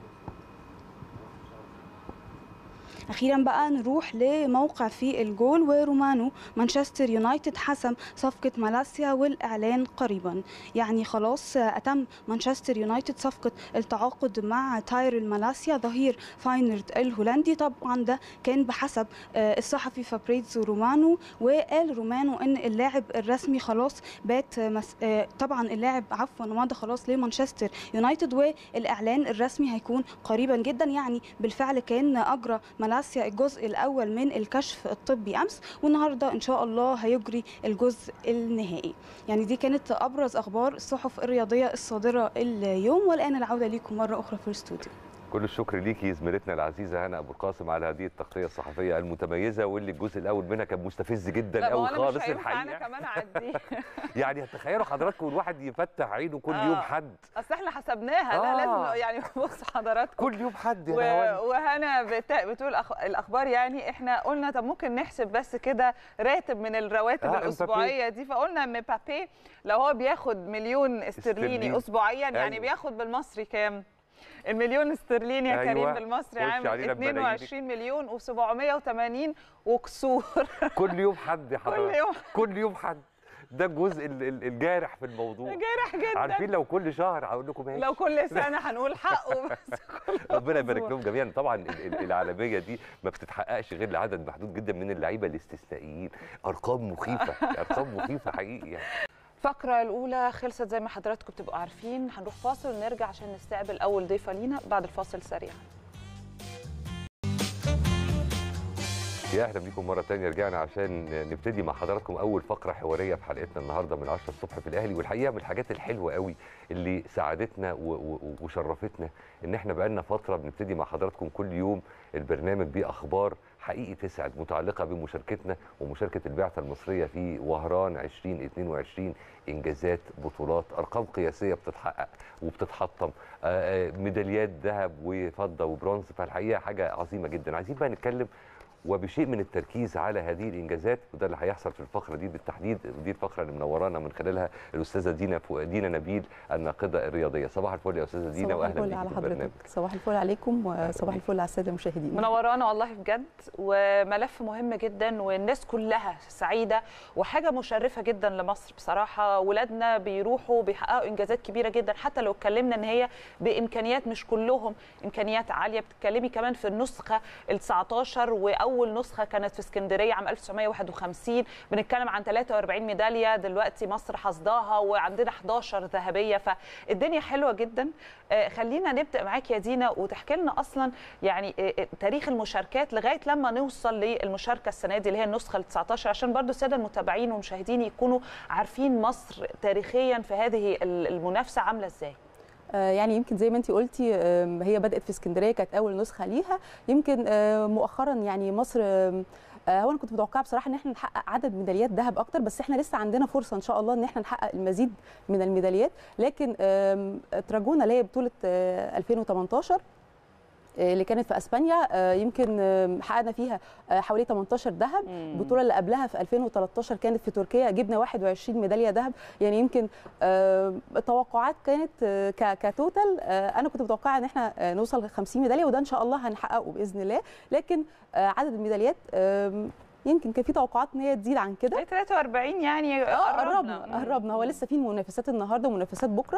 اخيرا بقى نروح لموقع في الجول ورومانو مانشستر يونايتد حسم صفقه مالاسيا والاعلان قريبا يعني خلاص اتم مانشستر يونايتد صفقه التعاقد مع تايرل مالاسيا ظهير فاينرد الهولندي طبعا ده كان بحسب الصحفي فابريزو رومانو وقال رومانو ان اللاعب الرسمي خلاص بات مس... طبعا اللاعب عفوا مضى خلاص لمانشستر يونايتد والاعلان الرسمي هيكون قريبا جدا يعني بالفعل كان اجرى مالاسيا الجزء الاول من الكشف الطبي امس والنهارده ان شاء الله هيجري الجزء النهائي يعني دي كانت ابرز اخبار الصحف الرياضيه الصادره اليوم والان العوده ليكم مره اخرى في الاستوديو كل الشكر ليكي زميلتنا العزيزه هنا ابو القاسم على هذه التغطيه الصحفيه المتميزه واللي الجزء الاول منها كان مستفز جدا قوي خالص الحقيقه انا كمان اعدي يعني تخيلوا حضراتكم الواحد يفتح عينه كل آه. يوم حد اصل احنا حسبناها لا آه. لازم يعني بص حضراتكم كل يوم حد يا و... هواني. وهنا بت... بتقول أخ... الاخبار يعني احنا قلنا طب ممكن نحسب بس كده راتب من الرواتب آه، الاسبوعيه دي فقلنا مبابي لو هو بياخد مليون استرليني استرليني. اسبوعيا يعني أيوة. بياخد بالمصري كام المليون استرليني يا أيوة. كريم بالمصري خش عامل علينا بملايين. 22 مليون و780 وكسور كل يوم حد يا حضرتك يوم. كل يوم حد ده الجزء ال- ال- الجارح في الموضوع جارح جدا عارفين لو كل شهر هقول لكم ماشي لو كل سنه هنقول حقه بس ربنا يبارك لهم جميعا طبعا ال- ال- العالميه دي ما بتتحققش غير لعدد محدود جدا من اللعيبه الاستثنائيين ارقام مخيفه ارقام مخيفه حقيقي يعني الفقرة الأولى خلصت زي ما حضراتكم بتبقوا عارفين هنروح فاصل ونرجع عشان نستقبل أول ضيفة لينا بعد الفاصل سريعا يا اهلا بيكم مره تانية رجعنا عشان نبتدي مع حضراتكم اول فقره حواريه في حلقتنا النهارده من 10 الصبح في الاهلي والحقيقه من الحاجات الحلوه قوي اللي ساعدتنا و- و- وشرفتنا ان احنا بقالنا فتره بنبتدي مع حضراتكم كل يوم البرنامج باخبار حقيقي تسعد متعلقه بمشاركتنا ومشاركه البعثه المصريه في وهران 2022 انجازات بطولات ارقام قياسيه بتتحقق وبتتحطم آه، آه، ميداليات ذهب وفضه وبرونز فالحقيقه حاجه عظيمه جدا عايزين بقى نتكلم وبشيء من التركيز على هذه الانجازات وده اللي هيحصل في الفقره دي بالتحديد ودي الفقره اللي منورانا من خلالها الاستاذه دينا فو- دينا نبيل الناقده الرياضيه صباح الفل يا استاذه دينا صباح واهلا الفل بيكي على في حضرتك البرنامج صباح الفل عليكم وصباح الفل على الساده المشاهدين منورانا والله بجد وملف مهم جدا والناس كلها سعيده وحاجه مشرفه جدا لمصر بصراحه ولادنا بيروحوا بيحققوا انجازات كبيره جدا حتى لو اتكلمنا ان هي بامكانيات مش كلهم امكانيات عاليه بتتكلمي كمان في النسخه ال 19 واول نسخه كانت في اسكندريه عام 1951 بنتكلم عن 43 ميداليه دلوقتي مصر حصداها وعندنا 11 ذهبيه فالدنيا حلوه جدا آه، خلينا نبدا معاك يا دينا وتحكي لنا اصلا يعني آه، آه، تاريخ المشاركات لغايه لما نوصل للمشاركه السنه دي اللي هي النسخه ال 19 عشان برضو الساده المتابعين والمشاهدين يكونوا عارفين مصر تاريخيا في هذه المنافسه عامله ازاي آه، يعني يمكن زي ما انت قلتي آم، هي بدات في اسكندريه كانت اول نسخه ليها يمكن آه، مؤخرا يعني مصر آم، آه، هو انا كنت متوقعه بصراحه ان احنا نحقق عدد ميداليات ذهب اكتر بس احنا لسه عندنا فرصه ان شاء الله ان احنا نحقق المزيد من الميداليات لكن آم، تراجونا اللي هي بطوله آه، 2018 آه، اللي كانت في اسبانيا آه، يمكن آم، حققنا فيها آه، حوالي 18 ذهب البطوله اللي قبلها في 2013 كانت في تركيا جبنا 21 ميداليه ذهب يعني يمكن آه، التوقعات كانت آه، ك- كتوتال آه، انا كنت متوقعه ان احنا آه، نوصل ل 50 ميداليه وده ان شاء الله هنحققه باذن الله لكن آه، عدد الميداليات آم، يمكن كان في توقعات ان هي تزيد عن كده 43 يعني اه قربنا. قربنا قربنا هو لسه في منافسات النهارده ومنافسات بكره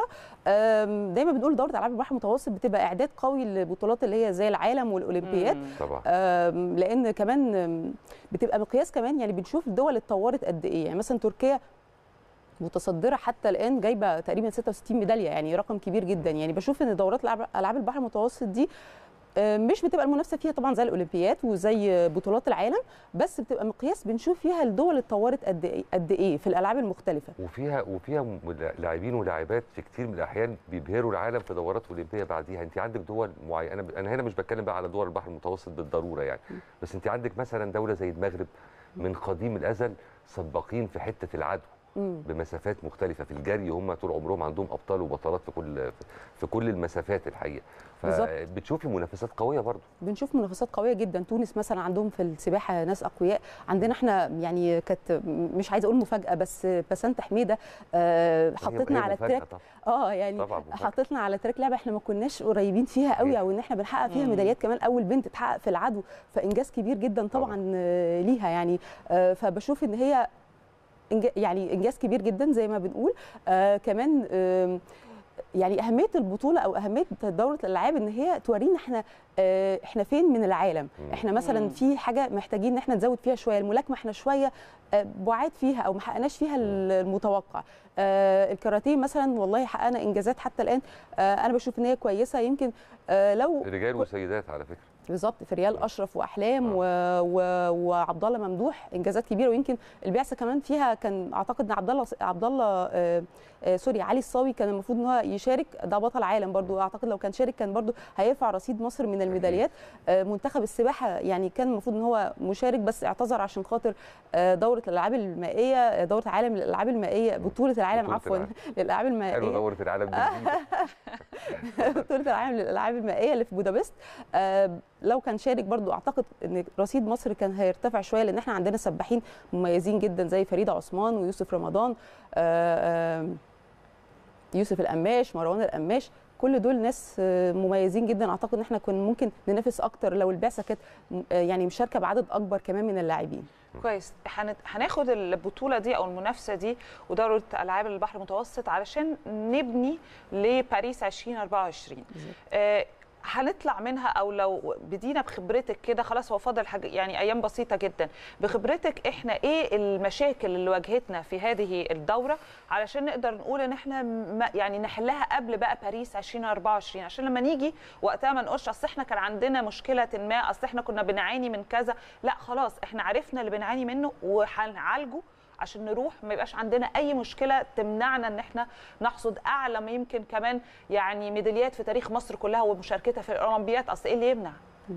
آم، دايما بنقول دوره العاب البحر المتوسط بتبقى اعداد قوي للبطولات اللي هي زي العالم والاولمبياد مم. طبعا. آم، لان كمان آم، بتبقى مقياس كمان يعني بنشوف الدول اتطورت قد ايه يعني مثلا تركيا متصدره حتى الان جايبه تقريبا 66 ميداليه يعني رقم كبير جدا يعني بشوف ان دورات العاب العاب البحر المتوسط دي آه، مش بتبقى المنافسه فيها طبعا زي الاولمبياد وزي بطولات العالم بس بتبقى مقياس بنشوف فيها الدول اتطورت قد ايه قد ايه في الالعاب المختلفه وفيها وفيها م- لاعبين ولاعبات في كتير من الاحيان بيبهروا العالم في دورات اولمبيه بعديها انت عندك دول معينه انا انا هنا مش بتكلم بقى على دول البحر المتوسط بالضروره يعني بس انت عندك مثلا دوله زي المغرب من قديم الازل سباقين في حته العدو مم. بمسافات مختلفه في الجري هم طول عمرهم عندهم ابطال وبطلات في كل في كل المسافات الحقيقه بالظبط. فبتشوفي منافسات قويه برضو بنشوف منافسات قويه جدا تونس مثلا عندهم في السباحه ناس اقوياء عندنا احنا يعني كانت مش عايزه اقول مفاجاه بس بسنت حميده آه، حطتنا هي على مفاجأة التراك طبعاً. اه يعني طبعاً مفاجأة. حطتنا على تراك لعبه احنا ما كناش قريبين فيها قوي او ان احنا بنحقق فيها مم. ميداليات كمان اول بنت تحقق في العدو فانجاز كبير جدا طبعا آه، ليها يعني آه، فبشوف ان هي إنجا- يعني انجاز كبير جدا زي ما بنقول آه كمان آم، يعني اهميه البطوله او اهميه دوره الالعاب ان هي تورينا احنا آه احنا فين من العالم احنا مثلا مم. في حاجه محتاجين ان احنا نزود فيها شويه الملاكمه احنا شويه آه، بعاد فيها او ما حققناش فيها المتوقع آه الكاراتيه مثلا والله حققنا انجازات حتى الان آه انا بشوف ان هي كويسه يمكن آه لو رجال وسيدات على فكره بالظبط في ريال اشرف واحلام و... و... وعبد الله ممدوح انجازات كبيره ويمكن البعثه كمان فيها كان اعتقد ان عبد الله عبد الله آه، آه، سوري علي الصاوي كان المفروض ان هو يشارك ده بطل عالم برضو اعتقد لو كان شارك كان برضو هيرفع رصيد مصر من الميداليات آه، منتخب السباحه يعني كان المفروض ان هو مشارك بس اعتذر عشان خاطر آه، دوره الالعاب المائيه آه، دوره عالم للالعاب المائيه بطوله العالم بطولة عفوا العالم. للالعاب المائيه حلو دوره العالم دي بطوله العالم للالعاب المائيه اللي في بودابست آه، لو كان شارك برضو اعتقد ان رصيد مصر كان هيرتفع شويه لان احنا عندنا سباحين مميزين جدا زي فريده عثمان ويوسف رمضان آه، آه، يوسف القماش مروان القماش كل دول ناس آه، مميزين جدا اعتقد ان احنا كنا ممكن ننافس اكتر لو البعثه كانت آه، يعني مشاركه بعدد اكبر كمان من اللاعبين كويس هنت- هناخد البطوله دي او المنافسه دي ودوره العاب البحر المتوسط علشان نبني لباريس 2024 آه، هنطلع منها او لو بدينا بخبرتك كده خلاص هو فاضل حاجه يعني ايام بسيطه جدا بخبرتك احنا ايه المشاكل اللي واجهتنا في هذه الدوره علشان نقدر نقول ان احنا ما يعني نحلها قبل بقى باريس 2024 عشان لما نيجي وقتها ما نقولش اصل احنا كان عندنا مشكله ما اصل احنا كنا بنعاني من كذا لا خلاص احنا عرفنا اللي بنعاني منه وهنعالجه عشان نروح ما يبقاش عندنا اي مشكله تمنعنا ان احنا نحصد اعلى ما يمكن كمان يعني ميداليات في تاريخ مصر كلها ومشاركتها في الاولمبياد اصل ايه اللي يمنع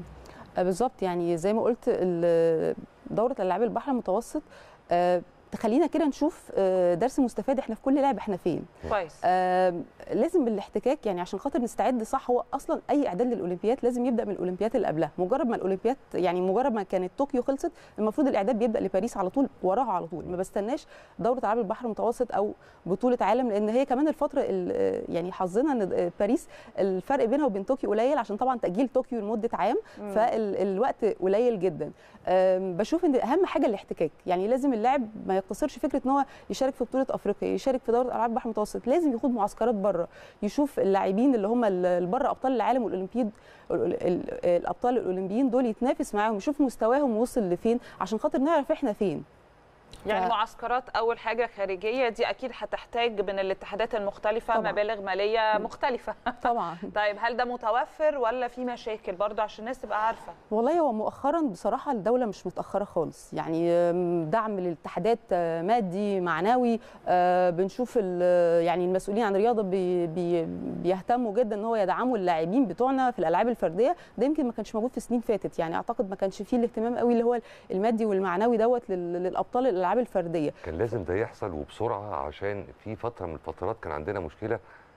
آه، بالظبط يعني زي ما قلت ال- دوره الالعاب البحر المتوسط آه، تخلينا كده نشوف آه، درس مستفاد احنا في كل لعبه احنا فين كويس آه لازم بالاحتكاك يعني عشان خاطر نستعد صح هو اصلا اي اعداد للاولمبياد لازم يبدا من الاولمبياد اللي قبلها مجرد ما الاولمبياد يعني مجرد ما كانت طوكيو خلصت المفروض الاعداد بيبدا لباريس على طول وراها على طول ما بستناش دوره العاب البحر المتوسط او بطوله عالم لان هي كمان الفتره ال- يعني حظنا ان باريس الفرق بينها وبين طوكيو قليل عشان طبعا تاجيل طوكيو لمده عام مم. فالوقت قليل جدا آم، بشوف ان اهم حاجه الاحتكاك يعني لازم اللاعب ما يقتصرش فكره ان هو يشارك في بطوله افريقيا يشارك في دوره العاب البحر المتوسط لازم يخوض معسكرات بره يشوف اللاعبين اللي هم اللي بره ابطال العالم والاولمبياد ال- ال- الابطال الاولمبيين دول يتنافس معاهم يشوف مستواهم وصل لفين عشان خاطر نعرف احنا فين يعني ف- معسكرات اول حاجه خارجيه دي اكيد هتحتاج من الاتحادات المختلفه طبعاً. مبالغ ماليه مختلفه طبعا طيب هل ده متوفر ولا في مشاكل برضه عشان الناس تبقى عارفه والله هو مؤخرا بصراحه الدوله مش متاخره خالص يعني آم، دعم للاتحادات آه، مادي معنوي آه، بنشوف ال- يعني المسؤولين عن الرياضه بي بي بيهتموا جدا ان هو يدعموا اللاعبين بتوعنا في الالعاب الفرديه ده يمكن ما كانش موجود في سنين فاتت يعني اعتقد ما كانش فيه الاهتمام قوي اللي هو المادي والمعنوي دوت لل- للابطال الالعاب الفرديه كان لازم ده يحصل وبسرعه عشان في فتره من الفترات كان عندنا مشكله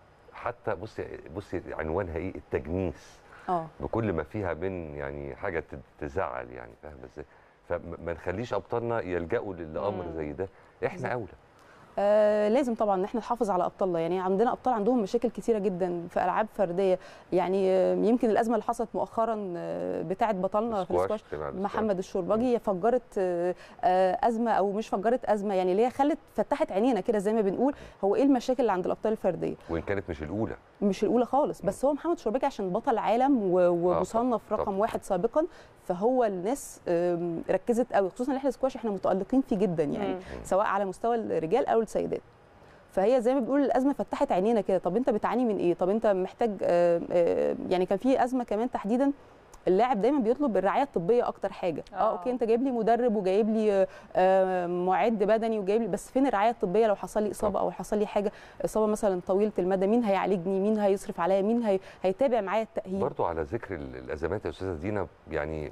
حتى بصي بصي عنوانها ايه التجنيس اه بكل ما فيها من يعني حاجه ت- تزعل يعني فاهمه ازاي فما نخليش ابطالنا يلجأوا لامر مم. زي ده احنا اولى آه لازم طبعا ان احنا نحافظ على ابطالنا يعني عندنا ابطال عندهم مشاكل كتيره جدا في العاب فرديه يعني آه يمكن الازمه اللي حصلت مؤخرا آه بتاعه بطلنا في السكواش، السكواش تبع السكواش. محمد الشربجي فجرت آه آه ازمه او مش فجرت ازمه يعني اللي هي خلت فتحت عينينا كده زي ما بنقول هو ايه المشاكل اللي عند الابطال الفرديه وان كانت مش الاولى مش الاولى خالص بس هو محمد شربجي عشان بطل عالم و- ومصنف رقم واحد سابقا فهو الناس آم، ركزت قوي خصوصا ان احنا السكواش احنا متالقين فيه جدا يعني مم. سواء على مستوى الرجال او السيدات فهي زي ما بنقول الازمه فتحت عينينا كده طب انت بتعاني من ايه طب انت محتاج آه، آه، يعني كان في ازمه كمان تحديدا اللاعب دايما بيطلب الرعايه الطبيه اكتر حاجه اه, اوكي انت جايب لي مدرب وجايب لي آه، آه، معد بدني وجايب لي بس فين الرعايه الطبيه لو حصل لي اصابه او حصل لي حاجه اصابه مثلا طويله المدى مين هيعالجني مين هيصرف عليا مين هي... هيتابع معايا التاهيل برضو على ذكر ال- الازمات يا استاذه دينا يعني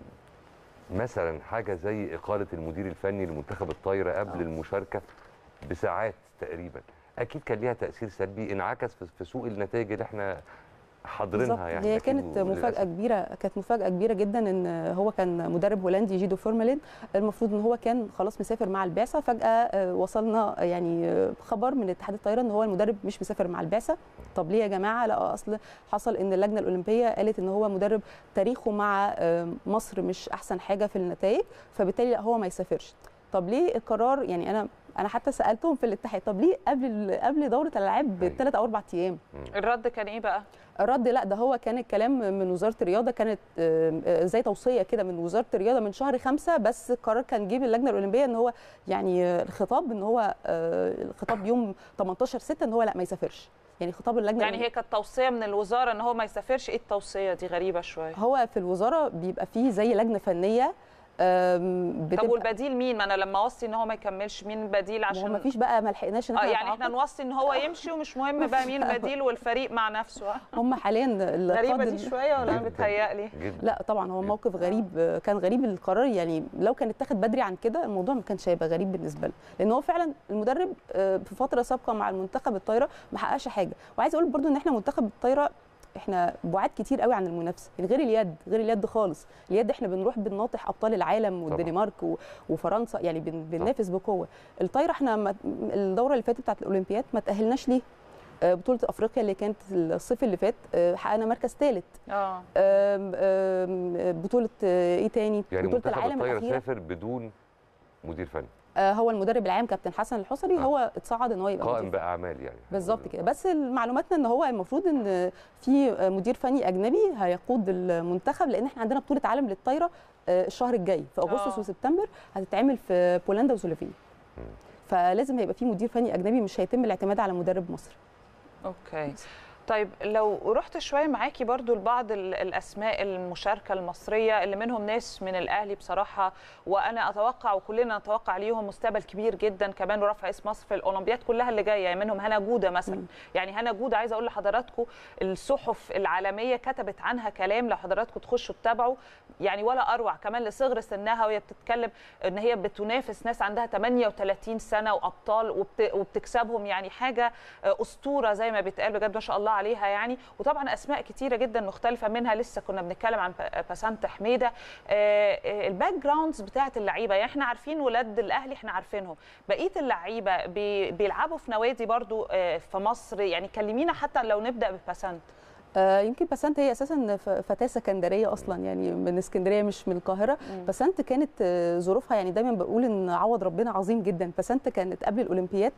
مثلا حاجه زي اقاله المدير الفني لمنتخب الطايره قبل المشاركه بساعات تقريبا اكيد كان ليها تاثير سلبي انعكس في- في سوق النتائج اللي احنا بالظبط حاضرينها يعني هي أكيد كانت وللأسف. مفاجاه كبيره كانت مفاجاه كبيره جدا ان هو كان مدرب هولندي جيدو فورمالين المفروض ان هو كان خلاص مسافر مع البعثه فجاه آه، وصلنا يعني آه، خبر من اتحاد الطايره ان هو المدرب مش مسافر مع البعثه طب ليه يا جماعه لا اصل حصل ان اللجنه الاولمبيه قالت ان هو مدرب تاريخه مع آه، مصر مش احسن حاجه في النتائج فبالتالي لا هو ما يسافرش طب ليه القرار يعني انا انا حتى سالتهم في الاتحاد طب ليه قبل قبل دوره الالعاب بثلاث او اربع ايام الرد كان ايه بقى الرد لا ده هو كان الكلام من وزاره الرياضه كانت آه، آه، زي توصيه كده من وزاره الرياضه من شهر خمسة بس القرار كان جه من اللجنه الاولمبيه ان هو يعني آه، الخطاب ان هو آه، الخطاب يوم 18 6 ان هو لا ما يسافرش يعني خطاب اللجنه يعني هي كانت توصيه من الوزاره ان هو ما يسافرش ايه التوصيه دي غريبه شويه هو في الوزاره بيبقى فيه زي لجنه فنيه آم، طب بتبقى- والبديل مين ما انا لما اوصي ان هو ما يكملش مين البديل ما هو عشان ما فيش بقى ما لحقناش ان اه احنا يعني احنا نتعاقد. نوصي ان هو يمشي ومش مهم بقى مين البديل والفريق مع نفسه هم حاليا غريبه دي القادم- شويه ولا انا بتهيألي لا طبعا هو موقف غريب كان غريب القرار يعني لو كان اتاخد بدري عن كده الموضوع ما كانش هيبقى غريب بالنسبه له لان هو فعلا المدرب آه، في فتره سابقه مع المنتخب الطايره ما حققش حاجه وعايز اقول برضو ان احنا منتخب الطايره احنا بعاد كتير قوي عن المنافسه يعني غير اليد غير اليد خالص اليد احنا بنروح بنناطح ابطال العالم والدنمارك و- وفرنسا يعني بن- بننافس بقوه الطايره احنا ما- الدوره اللي فاتت بتاعت الاولمبياد ما تاهلناش ليه آه، بطوله افريقيا اللي كانت الصيف اللي فات آه، حققنا مركز ثالث اه بطوله آه، ايه تاني يعني بطوله منتخب العالم الطايره الاخيره سافر بدون مدير فني آه، هو المدرب العام كابتن حسن الحصري هو اتصعد ان هو يبقى قائم مدير باعمال يعني بالظبط كده بس معلوماتنا ان هو المفروض ان في مدير فني اجنبي هيقود المنتخب لان احنا عندنا بطوله عالم للطايره آه، الشهر الجاي في اغسطس آه. وسبتمبر هتتعمل في بولندا وسلوفينيا فلازم هيبقى في مدير فني اجنبي مش هيتم الاعتماد على مدرب مصري اوكي طيب لو رحت شويه معاكي برضو لبعض ال- الاسماء المشاركه المصريه اللي منهم ناس من الاهلي بصراحه وانا اتوقع وكلنا نتوقع ليهم مستقبل كبير جدا كمان ورفع اسم مصر في الاولمبياد كلها اللي جايه يعني منهم هنا جوده مثلا يعني هنا جوده عايزه اقول لحضراتكم الصحف العالميه كتبت عنها كلام لو حضراتكم تخشوا تتابعوا يعني ولا اروع كمان لصغر سنها وهي بتتكلم ان هي بتنافس ناس عندها 38 سنه وابطال وبت... وبتكسبهم يعني حاجه اسطوره زي ما بيتقال بجد ما شاء الله عليها يعني وطبعا اسماء كتيره جدا مختلفه منها لسه كنا بنتكلم عن ب- بسنت حميده آه، آه، الباك جراوندز بتاعه اللعيبه يعني احنا عارفين ولاد الاهلي احنا عارفينهم بقيه اللعيبه بي... بيلعبوا في نوادي برضو آه، في مصر يعني كلمينا حتى لو نبدا ببسنت آه، يمكن بسنت هي اساسا ف- فتاه سكندريه اصلا يعني من اسكندريه مش من القاهره بسنت كانت آه، ظروفها يعني دايما بقول ان عوض ربنا عظيم جدا بسنت كانت قبل الاولمبياد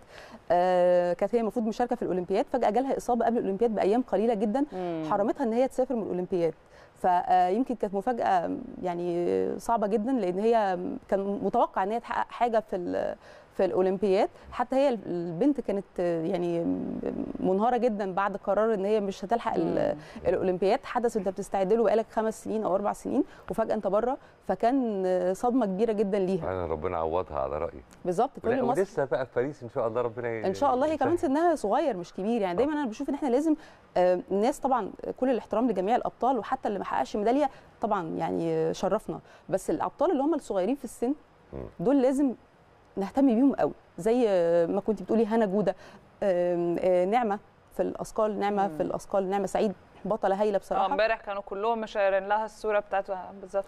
آه، كانت هي المفروض مشاركه في الاولمبياد فجاه جالها اصابه قبل الاولمبياد بايام قليله جدا مم. حرمتها ان هي تسافر من الاولمبياد فيمكن كانت مفاجاه يعني صعبه جدا لان هي كان متوقع ان هي تحقق حاجه في ال- في الاولمبياد حتى هي البنت كانت يعني منهاره جدا بعد قرار ان هي مش هتلحق ال- الاولمبياد حدث انت بتستعد له بقالك خمس سنين او اربع سنين وفجاه انت بره فكان صدمه كبيره جدا ليها فعلا ربنا يعوضها على رايي بالظبط كل ولا- مصر ولسه بقى في باريس ان شاء الله ربنا ي- ان شاء الله هي كمان يسهل. سنها صغير مش كبير يعني دايما انا بشوف ان احنا لازم آه، الناس طبعا كل الاحترام لجميع الابطال وحتى اللي ما حققش ميداليه طبعا يعني شرفنا بس الابطال اللي هم الصغيرين في السن دول لازم نهتم بيهم قوي زي آه، ما كنت بتقولي هنا جوده آم، آه، نعمه في الاثقال نعمه في الاثقال نعمه سعيد بطله هايله اه بصراحه امبارح كانوا كلهم مشايرين لها الصوره بتاعتها بالظبط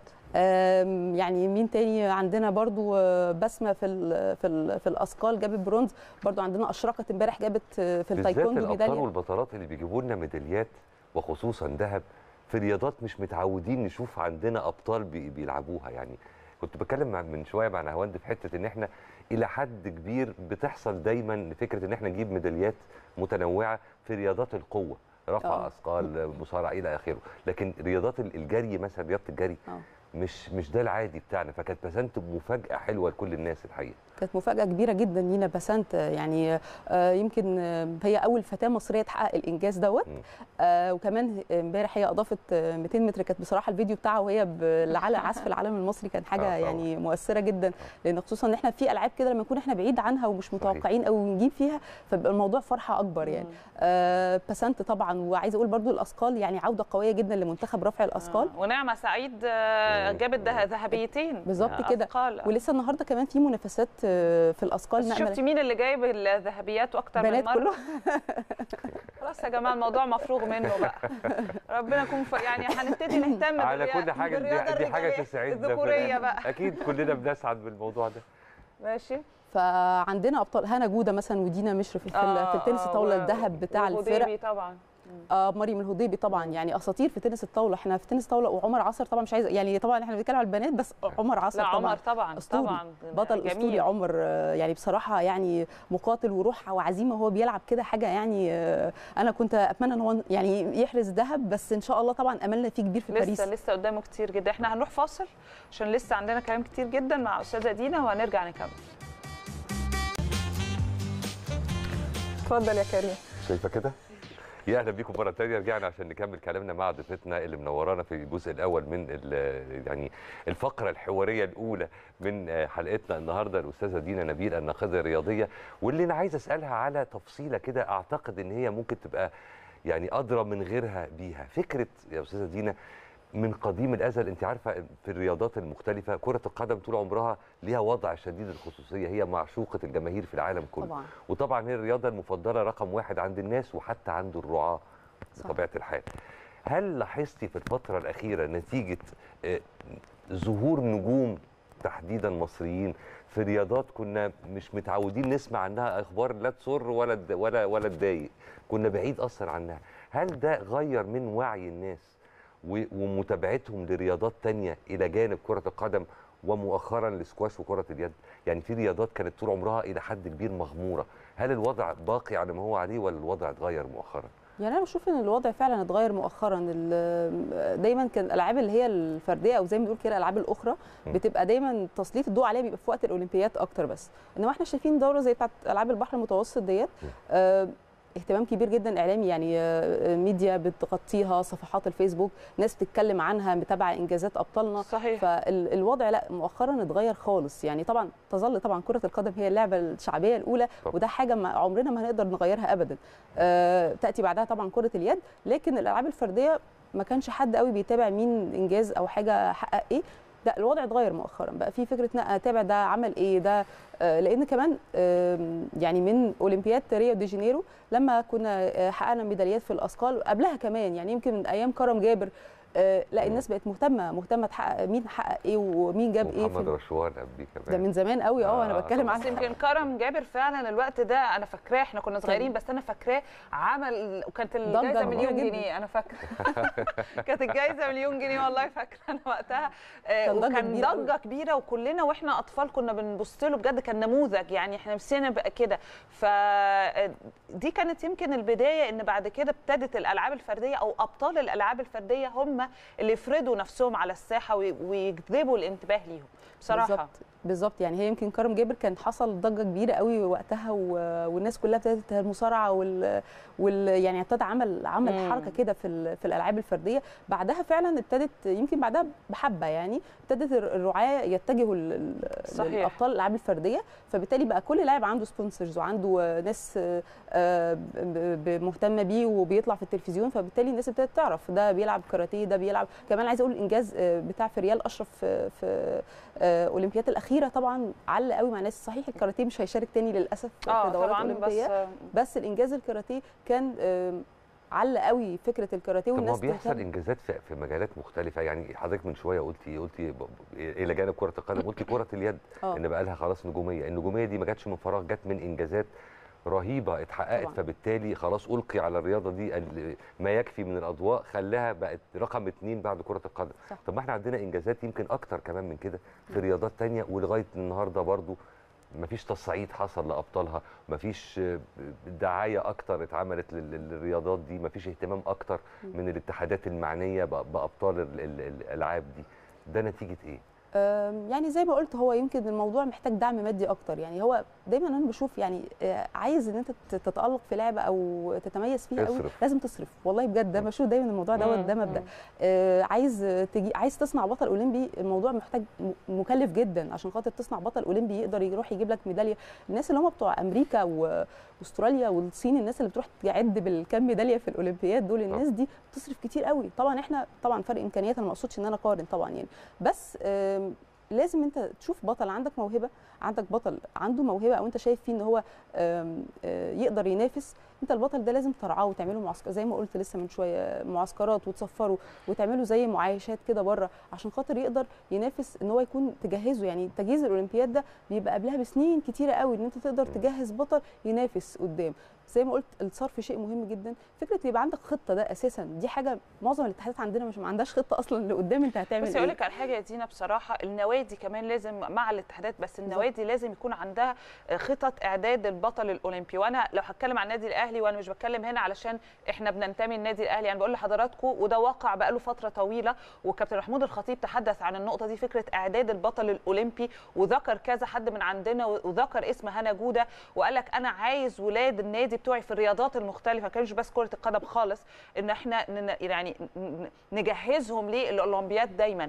آم، يعني مين تاني عندنا برضو آه، بسمه في ال في ال في الاثقال جابت برونز برضو عندنا اشرقت امبارح جابت آه، في بالذات التايكوندو الابطال ميداليه والبطلات اللي بيجيبوا لنا ميداليات وخصوصا ذهب في رياضات مش متعودين نشوف عندنا ابطال بي- بيلعبوها يعني كنت بتكلم مع- من شويه مع نهاوند في حته ان احنا الى حد كبير بتحصل دايما فكره ان احنا نجيب ميداليات متنوعه في رياضات القوه رفع آه. اثقال مصارعه الى اخره لكن رياضات ال- الجري مثلا رياضه الجري آه. مش مش ده العادي بتاعنا فكانت بسنت مفاجاه حلوه لكل الناس الحقيقه كانت مفاجاه كبيره جدا لينا بسنت يعني آه، يمكن آه، هي اول فتاه مصريه تحقق الانجاز دوت آه، وكمان امبارح هي اضافت آه، 200 متر كانت بصراحه الفيديو بتاعها وهي بالعلى عزف العلم المصري كان آه، حاجه طبعاً. يعني مؤثره جدا لان خصوصا ان احنا في العاب كده لما نكون احنا بعيد عنها ومش متوقعين او نجيب فيها فبيبقى الموضوع فرحه اكبر يعني آه، بسنت طبعا وعايزه اقول برضو الاثقال يعني عوده قويه جدا لمنتخب رفع الاثقال ونعمه سعيد آه، جابت ده- ذهبيتين بالظبط كده أثقال. ولسه النهارده كمان في منافسات آه، في الاثقال بس نأمل- شفتي مين اللي جايب الذهبيات واكتر من بنات مره كله. خلاص يا جماعه الموضوع مفروغ منه بقى ربنا يكون ف... يعني هنبتدي نهتم على بالريا- كل حاجه بالرياضة دي, دي حاجه الرجالية- تسعدنا في- الذكوريه بقى اكيد كلنا بنسعد بالموضوع ده ماشي فعندنا ابطال هنا جوده مثلا ودينا مشرف في, آه، في التنس آه، الطاوله و- الذهب بتاع وهديبي الفرق طبعا اه مريم الهضيبي طبعا يعني اساطير في تنس الطاوله احنا في تنس الطاوله وعمر عصر طبعا مش عايزه يعني طبعا احنا بنتكلم على البنات بس عمر عصر لا طبعا عمر طبعا أسطوري. طبعا بطل جميل. اسطوري عمر آه، يعني بصراحه يعني مقاتل وروح وعزيمه وهو بيلعب كده حاجه يعني آه، انا كنت اتمنى ان هو يعني يحرز ذهب بس ان شاء الله طبعا املنا فيه كبير في باريس لسه لسه قدامه كتير جدا احنا هنروح فاصل عشان لسه عندنا كلام كتير جدا مع استاذه دينا وهنرجع نكمل اتفضل يا كريم شايفه كده يا اهلا بيكم مره ثانيه رجعنا عشان نكمل كلامنا مع ضيفتنا اللي منورانا في الجزء الاول من ال- يعني الفقره الحواريه الاولى من آه، حلقتنا النهارده الاستاذه دينا نبيل الناقده الرياضيه واللي انا عايز اسالها على تفصيله كده اعتقد ان هي ممكن تبقى يعني ادرى من غيرها بيها فكره يا استاذه دينا من قديم الازل انت عارفه في الرياضات المختلفه كره القدم طول عمرها ليها وضع شديد الخصوصيه هي معشوقه الجماهير في العالم كله طبعا وطبعا هي الرياضه المفضله رقم واحد عند الناس وحتى عند الرعاه بطبيعه الحال هل لاحظتي في الفتره الاخيره نتيجه آه، ظهور نجوم تحديدا مصريين في رياضات كنا مش متعودين نسمع عنها اخبار لا تسر ولا تد- ولا ولا تضايق كنا بعيد اصلا عنها هل ده غير من وعي الناس و- ومتابعتهم لرياضات تانية الى جانب كره القدم ومؤخرا الاسكواش وكره اليد يعني في رياضات كانت طول عمرها الى حد كبير مغموره هل الوضع باقي على ما هو عليه ولا الوضع اتغير مؤخرا يعني انا بشوف ان الوضع فعلا اتغير مؤخرا ال- دايما كان الالعاب اللي هي الفرديه او زي ما بنقول كده الالعاب الاخرى م. بتبقى دايما تسليط الضوء عليها بيبقى في وقت الاولمبيات اكتر بس انما احنا شايفين دوره زي بتاعه العاب البحر المتوسط ديت آه، اهتمام كبير جدا اعلامي يعني آه، ميديا بتغطيها صفحات الفيسبوك ناس بتتكلم عنها متابعه انجازات ابطالنا صحيح فالوضع لا مؤخرا اتغير خالص يعني طبعا تظل طبعا كره القدم هي اللعبه الشعبيه الاولى طبعا. وده حاجه ما عمرنا ما هنقدر نغيرها ابدا آه، تاتي بعدها طبعا كره اليد لكن الالعاب الفرديه ما كانش حد قوي بيتابع مين انجاز او حاجه حقق ايه لا الوضع اتغير مؤخرا بقى في فكره ان اتابع ده عمل ايه ده آه، لان كمان آم، يعني من اولمبياد ريو دي جانيرو لما كنا آه، حققنا ميداليات في الاثقال قبلها كمان يعني يمكن من ايام كرم جابر آه، لا الناس بقت مهتمه مهتمه تحقق مين حقق ايه ومين جاب ايه محمد في رشوان قبليه كمان ده من زمان قوي اه انا آه، بتكلم طبعاً. عن بس يمكن كرم جابر فعلا الوقت ده انا فاكراه احنا كنا صغيرين بس انا فاكراه عمل وكانت الجائزه كبيرة مليون جداً. جنيه انا فاكره كانت الجائزه مليون جنيه والله فاكره انا وقتها آه، كان ضجة وكان كبيرة قوي. ضجه كبيره وكلنا واحنا اطفال كنا بنبص له بجد كان نموذج يعني احنا نفسنا بقى كده فدي كانت يمكن البدايه ان بعد كده ابتدت الالعاب الفرديه او ابطال الالعاب الفرديه هم اللي يفرضوا نفسهم على الساحه وي- ويجذبوا الانتباه ليهم بصراحه بالظبط بالظبط يعني هي يمكن كرم جابر كان حصل ضجه كبيره قوي وقتها و- والناس كلها ابتدت المصارعه وال, وال يعني ابتدى عمل عمل مم. حركه كده في ال- في الالعاب الفرديه بعدها فعلا ابتدت يمكن بعدها بحبه يعني ابتدت الر- الرعاه يتجهوا لل- صحيح. للابطال الالعاب الفرديه فبالتالي بقى كل لاعب عنده سبونسرز وعنده آه، ناس آه، آه، ب- ب- مهتمه بيه وبيطلع في التلفزيون فبالتالي الناس ابتدت تعرف ده بيلعب كاراتيه ده بيلعب كمان عايزه اقول الانجاز آه، بتاع فريال اشرف في في آه، اولمبياد الاخيره طبعا علق قوي مع ناس صحيح الكاراتيه مش هيشارك تاني للاسف اه في دورات طبعا اولمبيه بس بس الانجاز الكاراتيه كان آم، علق قوي فكره الكاراتيه طب ما هو والناس بيحصل تهتم. انجازات في, في مجالات مختلفه يعني حضرتك من شويه قلتي قلتي ب- ب- الى جانب كره القدم قلتي كره اليد آه. ان بقى لها خلاص نجوميه النجوميه دي ما جاتش من فراغ جت من انجازات رهيبه اتحققت طبعاً. فبالتالي خلاص القي على الرياضه دي ال- ما يكفي من الاضواء خلاها بقت رقم اتنين بعد كره القدم صح. طب ما احنا عندنا انجازات يمكن اكتر كمان من كده في رياضات تانية ولغايه النهارده برضو مفيش تصعيد حصل لابطالها مفيش آه، دعايه اكتر اتعملت لل- للرياضات دي مفيش اهتمام اكتر من الاتحادات المعنيه ب- بابطال ال- ال- الالعاب دي ده نتيجه ايه آم، يعني زي ما قلت هو يمكن الموضوع محتاج دعم مادي اكتر يعني هو دايما انا بشوف يعني آه، عايز ان انت تت- تتالق في لعبه او تتميز فيها قوي اصرف. لازم تصرف والله بجد ده بشوف دايما الموضوع دوت ده مم، مبدا مم. آه، عايز تجي عايز تصنع بطل اولمبي الموضوع محتاج م- مكلف جدا عشان خاطر تصنع بطل اولمبي يقدر يروح يجيب لك ميداليه الناس اللي هم بتوع امريكا و- واستراليا والصين الناس اللي بتروح تعد بالكام ميداليه في الاولمبياد دول الناس دي بتصرف كتير قوي طبعا احنا طبعا فرق امكانيات انا ما اقصدش ان انا اقارن طبعا يعني بس آم، لازم انت تشوف بطل عندك موهبه عندك بطل عنده موهبه او انت شايف فيه ان هو آم، آه، يقدر ينافس انت البطل ده لازم ترعاه وتعمله معسكر زي ما قلت لسه من شويه معسكرات وتصفره وتعمله زي معايشات كده بره عشان خاطر يقدر ينافس ان هو يكون تجهزه يعني تجهيز الاولمبياد ده بيبقى قبلها بسنين كتيره قوي ان انت تقدر تجهز بطل ينافس قدام زي ما قلت الصرف شيء مهم جدا فكره يبقى عندك خطه ده اساسا دي حاجه معظم الاتحادات عندنا مش ما عندهاش خطه اصلا لقدام انت هتعمل بس ايه اقول لك على حاجه يا دينا بصراحه النوادي كمان لازم مع الاتحادات بس النوادي لازم يكون عندها خطط اعداد البطل الاولمبي وانا لو هتكلم عن النادي الاهلي وانا مش بتكلم هنا علشان احنا بننتمي للنادي الاهلي انا بقول لحضراتكم وده واقع بقاله فتره طويله وكابتن محمود الخطيب تحدث عن النقطه دي فكره اعداد البطل الاولمبي وذكر كذا حد من عندنا وذكر اسم هنا جوده وقال لك انا عايز ولاد النادي بتوعي في الرياضات المختلفه ما كانش بس كره القدم خالص ان احنا ن- يعني ن- نجهزهم للاولمبياد دايما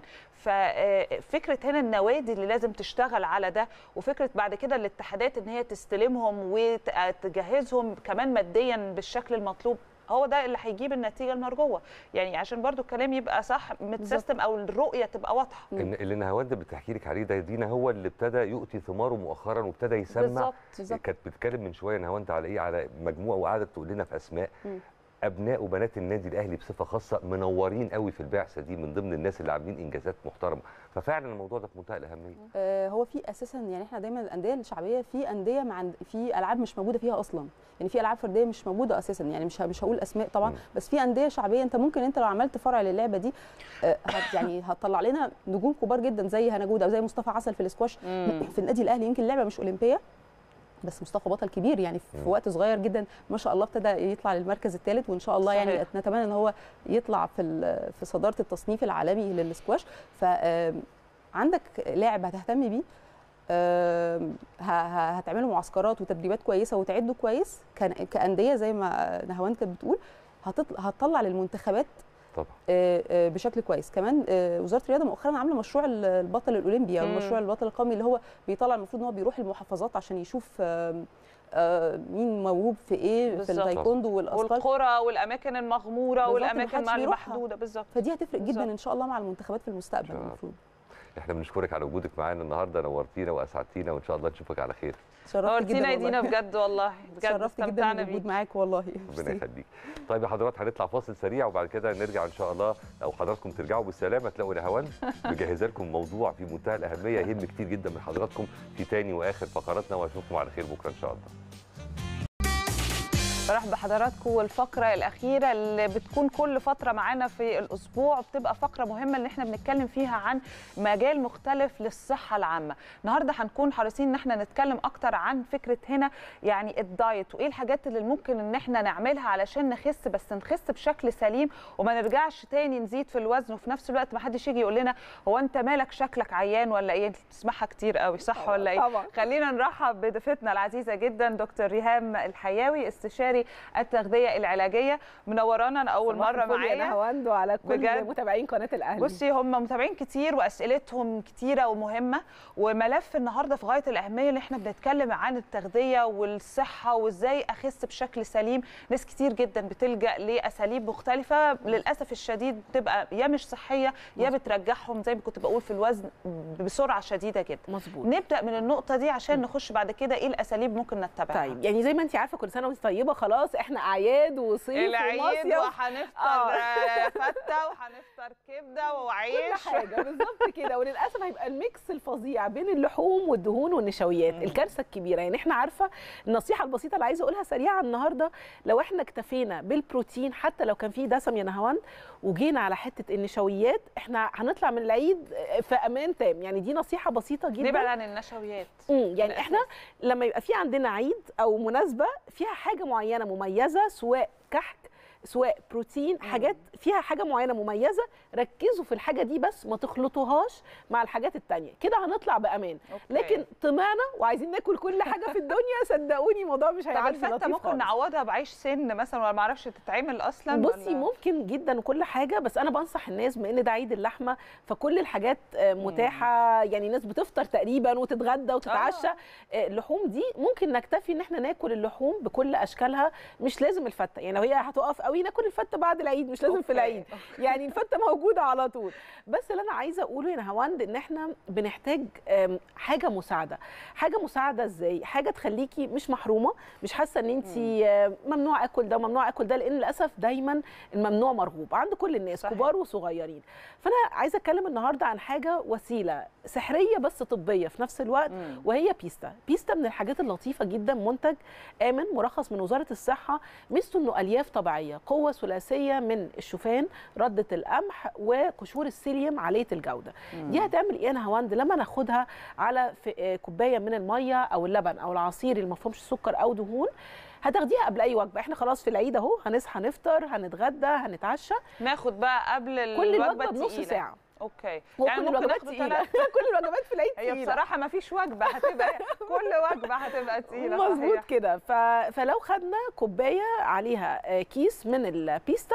ففكره هنا النوادي اللي لازم تشتغل على ده وفكره بعد كده الاتحادات ان هي تستلمهم وتجهزهم كمان ماديا بالشكل المطلوب هو ده اللي هيجيب النتيجه المرجوه يعني عشان برضو الكلام يبقى صح متسيستم او الرؤيه تبقى واضحه ان اللي نهاوند بتحكي لك عليه ده دينا هو اللي ابتدى يؤتي ثماره مؤخرا وابتدى يسمع بالظبط، بالظبط. كانت بتتكلم من شويه نهاوند على ايه على مجموعه وقعدت تقول لنا في اسماء مم. ابناء وبنات النادي الاهلي بصفه خاصه منورين قوي في البعثه دي من ضمن الناس اللي عاملين انجازات محترمه ففعلا الموضوع ده في منتهى الاهميه آه، هو في اساسا يعني احنا دايما الانديه الشعبيه في انديه مع في العاب مش موجوده فيها اصلا يعني في العاب فرديه مش موجوده اساسا يعني مش ه- مش هقول اسماء طبعا بس في انديه شعبيه انت ممكن انت لو عملت فرع للعبه دي آه، هت يعني هتطلع لنا نجوم كبار جدا زي هنا جوده او زي مصطفى عسل في الاسكواش مم. في النادي الاهلي يمكن اللعبه مش اولمبيه بس مصطفى بطل كبير يعني في مم. وقت صغير جدا ما شاء الله ابتدى يطلع للمركز الثالث وان شاء الله يعني صحيح. نتمنى ان هو يطلع في ال- في صداره التصنيف العالمي للسكواش ف آم، عندك لاعب هتهتم بيه آم، ه- ه- هتعملوا معسكرات وتدريبات كويسه وتعدوا كويس كان- كانديه زي ما نهوان كانت بتقول هتطل- هتطلع للمنتخبات طبعا آه، آه، بشكل كويس كمان آه، وزاره الرياضه مؤخرا عامله مشروع ال- البطل الاولمبي او مم. مشروع البطل القومي اللي هو بيطلع المفروض ان هو بيروح المحافظات عشان يشوف آم، آه، مين موهوب في ايه في بالظبط. التايكوندو والاثقال والقرى والاماكن المغموره بالظبط، والاماكن محدش مع بيروحها. المحدوده بالظبط فدي هتفرق بالظبط. جدا ان شاء الله مع المنتخبات في المستقبل المفروض احنا بنشكرك على وجودك معانا النهارده نورتينا واسعدتينا وان شاء الله نشوفك على خير شرفت جدا نورتينا يا والله. دينا بجد والله بجد شرفت جدا استمتعنا بالوجود بيك معاك والله ربنا يخليك طيب يا حضرات هنطلع فاصل سريع وبعد كده نرجع ان شاء الله او حضراتكم ترجعوا بالسلامه تلاقوا نهوان مجهزه لكم موضوع في منتهى الاهميه يهم كتير جدا من حضراتكم في تاني واخر فقراتنا واشوفكم على خير بكره ان شاء الله برحب بحضراتكم والفقرة الأخيرة اللي بتكون كل فترة معانا في الأسبوع بتبقى فقرة مهمة اللي احنا بنتكلم فيها عن مجال مختلف للصحة العامة النهاردة هنكون حريصين ان احنا نتكلم أكتر عن فكرة هنا يعني الدايت وإيه الحاجات اللي ممكن ان احنا نعملها علشان نخس بس نخس بشكل سليم وما نرجعش تاني نزيد في الوزن وفي نفس الوقت ما حدش يجي يقول لنا هو انت مالك شكلك عيان ولا ايه انت بتسمعها كتير قوي صح ولا ايه طبعاً. خلينا نرحب بضيفتنا العزيزه جدا دكتور ريهام الحياوي استشاري التغذيه العلاجيه منورانا أنا اول صباح مره الفل يا معايا نهاوند وعلى كل بجد. متابعين قناه الاهلي بصي هم متابعين كتير واسئلتهم كتيره ومهمه وملف النهارده في غايه الاهميه اللي احنا بنتكلم عن التغذيه والصحه وازاي اخس بشكل سليم ناس كتير جدا بتلجا لاساليب مختلفه للاسف الشديد بتبقى يا مش صحيه يا بترجعهم زي ما كنت بقول في الوزن بسرعه شديده جدا مظبوط نبدا من النقطه دي عشان نخش بعد كده ايه الاساليب ممكن نتبعها طيب يعني زي ما انت عارفه كل سنه وانت طيبه خلاص احنا اعياد وصيف العيد ومصيف وهنفطر آه. فته وهنفطر كبده وعيش كل حاجه بالظبط كده وللاسف هيبقى الميكس الفظيع بين اللحوم والدهون والنشويات الكارثه الكبيره يعني احنا عارفه النصيحه البسيطه اللي عايزه اقولها سريعا النهارده لو احنا اكتفينا بالبروتين حتى لو كان فيه دسم يا نهاوند وجينا على حته النشويات احنا هنطلع من العيد في امان تام يعني دي نصيحه بسيطه جدا نبعد عن النشويات امم يعني احنا لما يبقى في عندنا عيد او مناسبه فيها حاجه معينه مميزه سواء كحك سواء بروتين حاجات فيها حاجه معينه مميزه ركزوا في الحاجه دي بس ما تخلطوهاش مع الحاجات التانية كده هنطلع بامان أوكي. لكن طمعنا وعايزين ناكل كل حاجه في الدنيا صدقوني الموضوع مش طب هيعدي الفته لطيف ممكن خالص. نعوضها بعيش سن مثلا ولا ما اعرفش تتعمل اصلا بصي ولا؟ ممكن جدا وكل حاجه بس انا بنصح الناس بما ان ده عيد اللحمه فكل الحاجات آه، متاحه يعني الناس بتفطر تقريبا وتتغدى وتتعشى آه، اللحوم دي ممكن نكتفي ان احنا ناكل اللحوم بكل اشكالها مش لازم الفته يعني لو هي هتقف قوي ناكل الفته بعد العيد مش لازم في أوكي. العيد يعني الفته موجوده على طول بس اللي انا عايزه اقوله يا نهاوند ان احنا بنحتاج آم، حاجه مساعده حاجه مساعده ازاي حاجه تخليكي مش محرومه مش حاسه ان انت ممنوع اكل ده وممنوع اكل ده لان للاسف دايما الممنوع مرغوب عند كل الناس صحيح. كبار وصغيرين فانا عايزه اتكلم النهارده عن حاجه وسيله سحريه بس طبيه في نفس الوقت مم. وهي بيستا بيستا من الحاجات اللطيفه جدا منتج امن مرخص من وزاره الصحه ميزته انه الياف طبيعيه قوه ثلاثيه من الشوفان رده القمح وقشور السيليوم عاليه الجوده مم. دي هتعمل ايه يا نهاوند لما ناخدها على في- آه، كوبايه من الميه او اللبن او العصير اللي ما فيهمش سكر او دهون هتاخديها قبل اي وجبه احنا خلاص في العيد اهو هنصحى نفطر هنتغدى هنتعشى ناخد بقى قبل كل الوجبه الوجبه بنص التقيلة. ساعه اوكي هو يعني كل ممكن الوجبات ناخده تقيله تلات- كل الوجبات في العيد هي تقيله بصراحه ما فيش وجبه هتبقى كل وجبه هتبقى تقيله مظبوط صحيح. كده ف... فلو خدنا كوبايه عليها آه، كيس من البيستا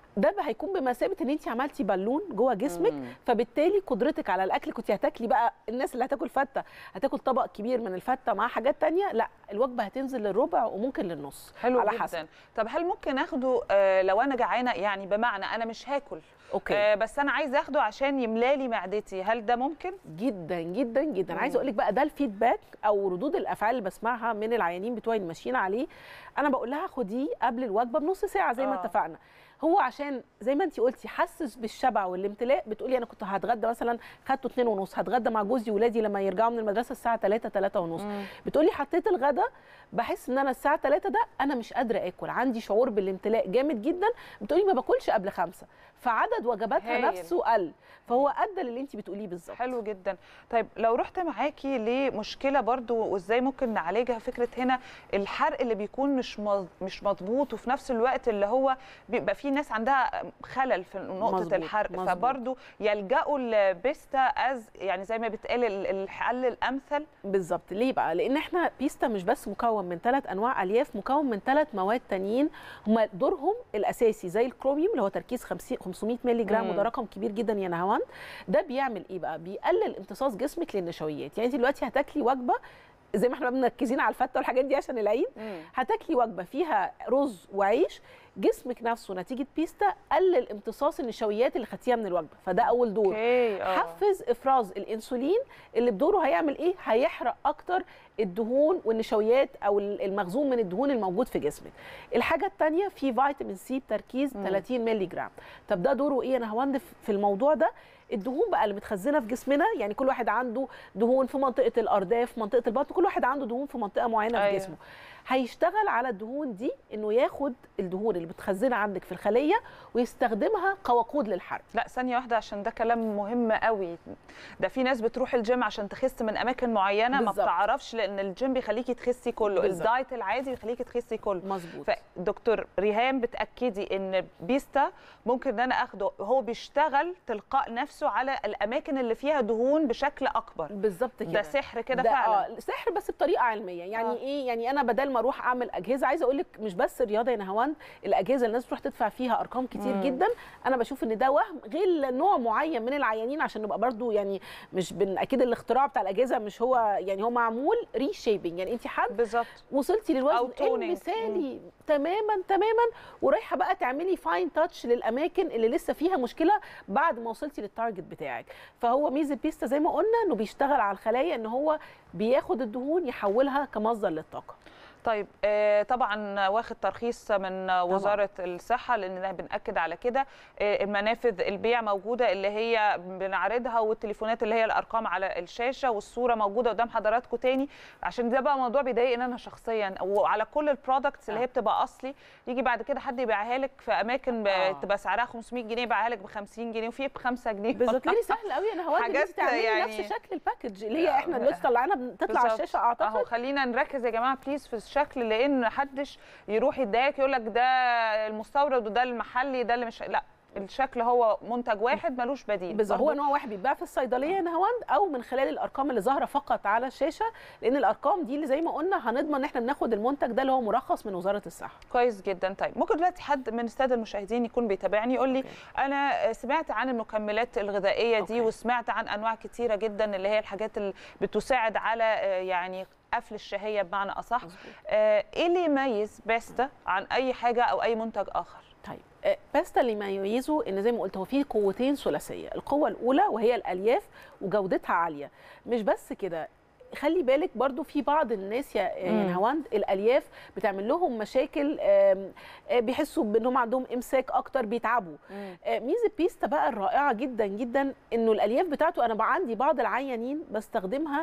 ده بقى هيكون بمثابه ان انت عملتي بالون جوه جسمك مم. فبالتالي قدرتك على الاكل كنت هتاكلي بقى الناس اللي هتاكل فته هتاكل طبق كبير من الفته مع حاجات تانية لا الوجبه هتنزل للربع وممكن للنص حلو على جدا حسب طب هل ممكن اخده آه لو انا جعانه يعني بمعنى انا مش هاكل اوكي آه بس انا عايزه اخده عشان يملالي معدتي هل ده ممكن جدا جدا جدا مم. عايزه اقول لك بقى ده الفيدباك او ردود الافعال اللي بسمعها من العيانين بتوعي اللي ماشيين عليه انا بقول لها خديه قبل الوجبه بنص ساعه زي ما آه. اتفقنا هو عشان زي ما انت قلتي حسس بالشبع والامتلاء بتقولي انا كنت هتغدى مثلا خدته 2 ونص هتغدى مع جوزي وولادي لما يرجعوا من المدرسه الساعه 3 3 ونص مم. بتقولي حطيت الغدا بحس ان انا الساعه 3 ده انا مش قادره اكل عندي شعور بالامتلاء جامد جدا بتقولي ما باكلش قبل خمسة فعدد وجباتها هايل. نفسه قل فهو ادى للي انت بتقوليه بالظبط حلو جدا طيب لو رحت معاكي لمشكله برضو وازاي ممكن نعالجها فكره هنا الحرق اللي بيكون مش مظ- مش مضبوط وفي نفس الوقت اللي هو بيبقى في ناس عندها خلل في نقطه مظبوط، الحرق مظبوط. فبرضو يلجأوا لبيستا از يعني زي ما بيتقال ال- الحل الامثل بالظبط ليه بقى لان احنا بيستا مش بس مكون من ثلاث انواع الياف مكون من ثلاث مواد تانيين هم دورهم الاساسي زي الكروميوم اللي هو تركيز 50 500 مللي جرام مم. وده رقم كبير جدا يا نهاوند ده بيعمل ايه بقى بيقلل امتصاص جسمك للنشويات يعني انت دلوقتي هتاكلي وجبه زي ما احنا مركزين على الفته والحاجات دي عشان العيد هتاكلي وجبه فيها رز وعيش جسمك نفسه نتيجه بيستا قلل امتصاص النشويات اللي خدتيها من الوجبه فده اول دور اوكي اه حفز افراز الانسولين اللي بدوره هيعمل ايه هيحرق اكتر الدهون والنشويات او المخزون من الدهون الموجود في جسمك الحاجه الثانيه في فيتامين سي بتركيز مم. 30 مللي جرام طب ده دوره ايه انا هوند في الموضوع ده الدهون بقى اللي متخزنه في جسمنا يعني كل واحد عنده دهون في منطقه الارداف منطقه البطن كل واحد عنده دهون في منطقه معينه في أيوة. جسمه هيشتغل على الدهون دي انه ياخد الدهون اللي متخزنه عندك في الخليه ويستخدمها كوقود للحرق لا ثانية واحدة عشان ده كلام مهم قوي ده في ناس بتروح الجيم عشان تخس من أماكن معينة ما بالظبط. بتعرفش لأن الجيم بيخليكي تخسي كله بالظبط. الدايت العادي بيخليكي تخسي كله مظبوط فدكتور ريهام بتأكدي إن بيستا ممكن إن أنا أخده هو بيشتغل تلقاء نفسه على الأماكن اللي فيها دهون بشكل أكبر بالظبط كده ده سحر كده ده فعلا اه سحر بس بطريقه علميه يعني آه. آه. ايه يعني انا بدل ما اروح اعمل اجهزه عايزه اقول لك مش بس الرياضه يا نهاوند الاجهزه اللي الناس بتروح تدفع فيها ارقام كتير مم. مم. جدا انا بشوف ان ده وهم غير نوع معين من العيانين عشان نبقى برضو يعني مش بن اكيد الاختراع بتاع الاجهزه مش هو يعني هو معمول ريشيبنج يعني انت حد بالظبط وصلتي أو للوزن toning. المثالي تماما تماما ورايحه بقى تعملي فاين تاتش للاماكن اللي لسه فيها مشكله بعد ما وصلتي للتارجت بتاعك فهو ميزه بيستا زي ما قلنا انه بيشتغل على الخلايا ان هو بياخد الدهون يحولها كمصدر للطاقه طيب آه، طبعا واخد ترخيص من وزاره الصحه لان بناكد على كده آه، المنافذ البيع موجوده اللي هي بنعرضها والتليفونات اللي هي الارقام على الشاشه والصوره موجوده قدام حضراتكم تاني عشان ده بقى موضوع بيضايقني انا شخصيا وعلى كل البرودكتس اللي هي بتبقى اصلي يجي بعد كده حد يبيعها لك في اماكن آه. بتبقى سعرها 500 جنيه يبيعها لك ب 50 جنيه وفي ب 5 جنيه بالظبط ليه سهل قوي انا هواجه حاجات انت تعملي يعني- نفس شكل الباكج اللي هي احنا اللي طلعنا بتطلع على بالظبط. الشاشه اعتقد اهو خلينا نركز يا جماعه بليز في الشكل لان محدش يروح يتضايق يقول لك ده المستورد وده المحلي ده اللي مش لا الشكل هو منتج واحد ملوش بديل بالظبط هو برضو نوع واحد بيتباع في الصيدليه نهاوند او من خلال الارقام اللي ظاهره فقط على الشاشه لان الارقام دي اللي زي ما قلنا هنضمن ان احنا بناخد المنتج ده اللي هو مرخص من وزاره الصحه كويس جدا طيب ممكن دلوقتي حد من الساده المشاهدين يكون بيتابعني يقول لي انا سمعت عن المكملات الغذائيه دي أوكي. وسمعت عن انواع كتيره جدا اللي هي الحاجات اللي بتساعد على آه، يعني قفل الشهيه بمعنى اصح آه، ايه اللي يميز بيستا عن اي حاجه او اي منتج اخر طيب آه، باستا اللي ما يميزه ان زي ما قلت هو فيه قوتين ثلاثيه القوه الاولى وهي الالياف وجودتها عاليه مش بس كده خلي بالك برضو في بعض الناس يا يا مم. نهاوند الالياف بتعمل لهم مشاكل آم، آه، بيحسوا بانهم عندهم امساك اكتر بيتعبوا آه، ميزه بيستا بقى الرائعه جدا جدا انه الالياف بتاعته انا بقى عندي بعض العيانين بستخدمها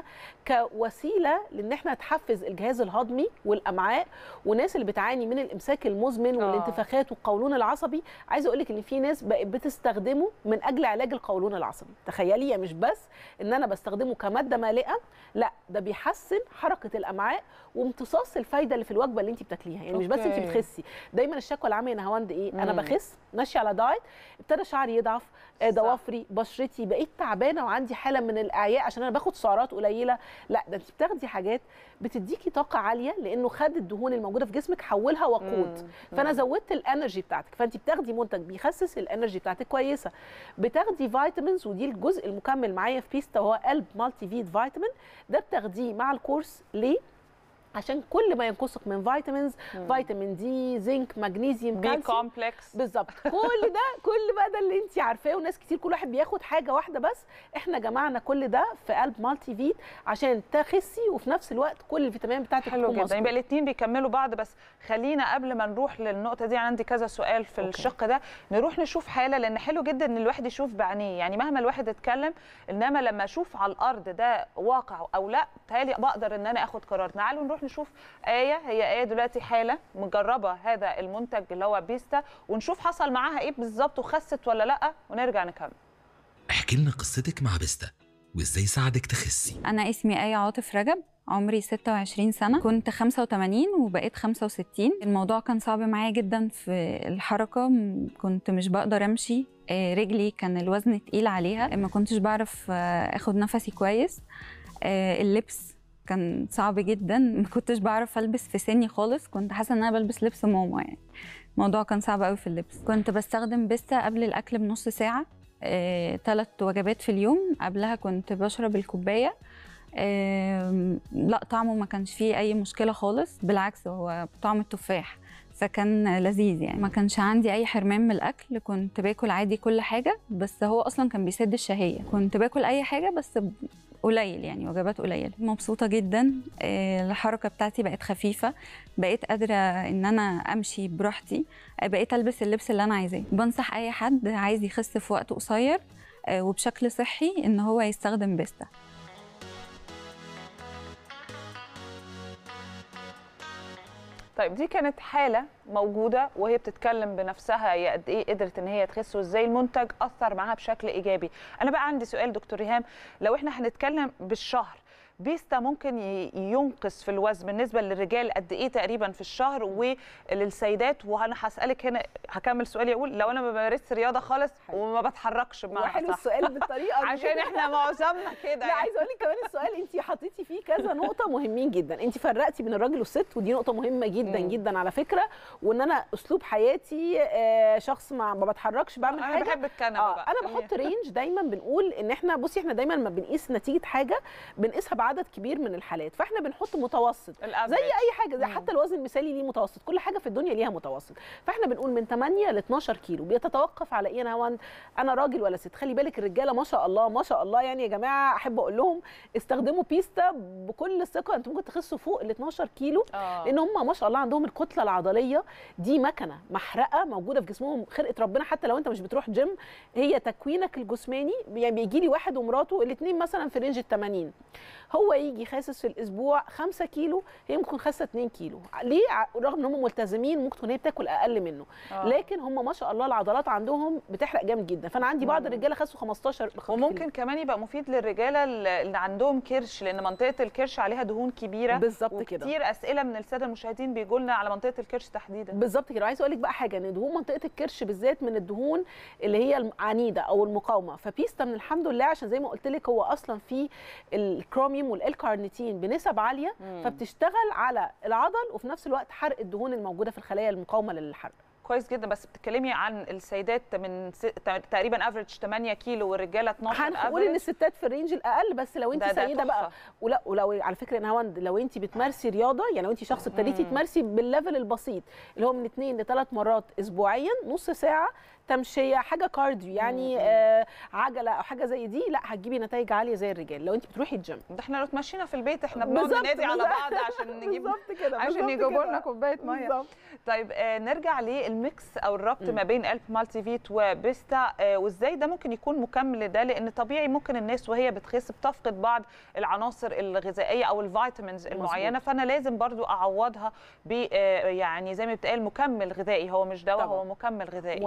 كوسيله لان احنا تحفز الجهاز الهضمي والامعاء والناس اللي بتعاني من الامساك المزمن آه. والانتفاخات والقولون العصبي عايزه اقول لك ان في ناس بقت بتستخدمه من اجل علاج القولون العصبي تخيلي يعني مش بس ان انا بستخدمه كماده مالئه لا ده بيحسن حركه الامعاء وامتصاص الفايده اللي في الوجبه اللي انت بتاكليها يعني مش بس انت أوكي. بتخسي دايما الشكوى العامه يا نهاوند ايه انا مم. بخس ماشيه على دايت ابتدى شعري يضعف آه، ضوافري بشرتي بقيت تعبانه وعندي حاله من الاعياء عشان انا باخد سعرات قليله لا ده انت بتاخدي حاجات بتديكي طاقه عاليه لانه خد الدهون الموجوده في جسمك حولها وقود مم. فانا مم. زودت الانرجي بتاعتك فانت بتاخدي منتج بيخسس الانرجي بتاعتك كويسه بتاخدي فيتامينز ودي الجزء المكمل معايا في بيستا وهو قلب مالتي فيت فيتامين ده بتاخديه مع الكورس ليه عشان كل ما ينقصك من فيتامينز مم. فيتامين دي زنك مغنيسيوم بي كالسيوم كومبلكس بالظبط كل ده كل بقى ده اللي انت عارفاه وناس كتير كل واحد بياخد حاجه واحده بس احنا جمعنا كل ده في قلب مالتي فيت عشان تخسي وفي نفس الوقت كل الفيتامينات بتاعتك حلو تكون جدا مظبوطة. يبقى الاثنين بيكملوا بعض بس خلينا قبل ما نروح للنقطه دي عندي كذا سؤال في أوكي. الشق ده نروح نشوف حاله لان حلو جدا ان الواحد يشوف بعينيه يعني مهما الواحد اتكلم انما لما اشوف على الارض ده واقع او لا تالي بقدر ان انا اخد قرار تعالوا نروح نشوف ايه هي ايه دلوقتي حاله مجربه هذا المنتج اللي هو بيستا ونشوف حصل معاها ايه بالظبط وخست ولا لا ونرجع نكمل احكي لنا قصتك مع بيستا وازاي ساعدك تخسي أنا اسمي آية عاطف رجب عمري 26 سنة كنت 85 وبقيت 65 الموضوع كان صعب معايا جدا في الحركة م- كنت مش بقدر أمشي آه، رجلي كان الوزن تقيل عليها ما كنتش بعرف آه، أخد نفسي كويس آه، اللبس كان صعب جدا ما كنتش بعرف ألبس في سني خالص كنت حاسة إن أنا بلبس لبس ماما يعني الموضوع كان صعب قوي في اللبس كنت بستخدم بيستا قبل الأكل بنص ساعة ثلاث وجبات في اليوم قبلها كنت بشرب الكوباية آم، لا طعمه ما كانش فيه اي مشكله خالص بالعكس هو طعم التفاح فكان لذيذ يعني ما كانش عندي اي حرمان من الاكل كنت باكل عادي كل حاجه بس هو اصلا كان بيسد الشهيه كنت باكل اي حاجه بس ب- قليل يعني وجبات قليله مبسوطه جدا آه، الحركه بتاعتي بقت خفيفه بقيت قادره ان انا امشي براحتي آه، بقيت البس اللبس اللي انا عايزاه بنصح اي حد عايز يخس في وقت قصير آه، وبشكل صحي ان هو يستخدم بيستا طيب دي كانت حالة موجودة وهي بتتكلم بنفسها هي قد ايه قدرت ان هي تخس وازاي المنتج اثر معاها بشكل ايجابي. انا بقى عندي سؤال دكتور ريهام لو احنا هنتكلم بالشهر بيستا ممكن ي- ينقص في الوزن بالنسبه للرجال قد ايه تقريبا في الشهر وللسيدات وانا هسالك هنا هكمل سؤالي اقول لو انا ما بمارسش رياضه خالص وما بتحركش بمعنى وحلو أصح. السؤال بالطريقه دي عشان كده. احنا معظمنا كده لا يعني. عايزه اقول لك كمان السؤال انت حطيتي فيه كذا نقطه مهمين جدا انت فرقتي بين الراجل والست ودي نقطه مهمه جدا مم. جدا على فكره وان انا اسلوب حياتي آه، شخص ما ما بتحركش بعمل أنا حاجه بحب الكنبة آه بقى. انا بحط رينج دايما بنقول ان احنا بصي احنا دايما ما بنقيس نتيجه حاجه بنقيسها بعدد كبير من الحالات فاحنا بنحط متوسط زي اي حاجه زي حتى الوزن المثالي ليه متوسط كل حاجه في الدنيا ليها متوسط فاحنا بنقول من 8 ل 12 كيلو بيتتوقف على ايه انا هون انا راجل ولا ست خلي بالك الرجاله ما شاء الله ما شاء الله يعني يا جماعه احب اقول لهم استخدموا بيستا بكل ثقه انتوا ممكن تخسوا فوق ال 12 كيلو آه. لان هم ما شاء الله عندهم الكتله العضليه دي مكنه محرقه موجوده في جسمهم خلقه ربنا حتى لو انت مش بتروح جيم هي تكوينك الجسماني يعني بيجي لي واحد ومراته الاثنين مثلا في رينج ال 80 هو يجي خاسس في الاسبوع 5 كيلو هي ممكن خاسه 2 كيلو ليه ع- رغم ان هم ملتزمين ممكن تكون هي بتاكل اقل منه آه. لكن هم ما شاء الله العضلات عندهم بتحرق جامد جدا فانا عندي بعض مم. الرجاله خسوا 15 وممكن كمان يبقى مفيد للرجاله اللي عندهم كرش لان منطقه الكرش عليها دهون كبيره بالظبط كده. كتير اسئله من الساده المشاهدين بيجوا لنا على منطقه الكرش تحديدا بالظبط كده عايزه اقول لك بقى حاجه ان دهون منطقه الكرش بالذات من الدهون اللي هي العنيده او المقاومه فبيستا من الحمد لله عشان زي ما قلت لك هو اصلا فيه الكروميوم والالكارنيتين بنسب عاليه مم. فبتشتغل على العضل وفي نفس الوقت حرق الدهون الموجوده في الخلايا المقاومه للحرق كويس جدا بس بتتكلمي عن السيدات من س... تقريبا افريج 8 كيلو والرجاله 12 هنقول ان الستات في الرينج الاقل بس لو انت ده- ده سيده بقى تحفة. ولا ولو على فكره نهاوند لو انت بتمارسي رياضه يعني لو انت شخص ابتديتي مم. تمارسي بالليفل البسيط اللي هو من اثنين لثلاث مرات اسبوعيا نص ساعه تمشيه حاجه كارديو يعني آه عجله او حاجه زي دي لا هتجيبي نتائج عاليه زي الرجال لو انت بتروحي الجيم ده احنا لو اتمشينا في البيت احنا بنقعد بالظبط، ننادي على بالظبط. بعض عشان نجيب بالظبط كده، عشان بالظبط يجيبوا كده. لنا كوبايه ميه بالظبط. طيب آه نرجع للميكس او الربط مم. ما بين الب مالتي فيت وبيستا آه وازاي ده ممكن يكون مكمل لده لان طبيعي ممكن الناس وهي بتخس بتفقد بعض العناصر الغذائيه او الفيتامينز المعينه فانا لازم برضو اعوضها ب آه يعني زي ما بتقال مكمل غذائي هو مش دواء طبعاً. هو مكمل غذائي مرخص برضو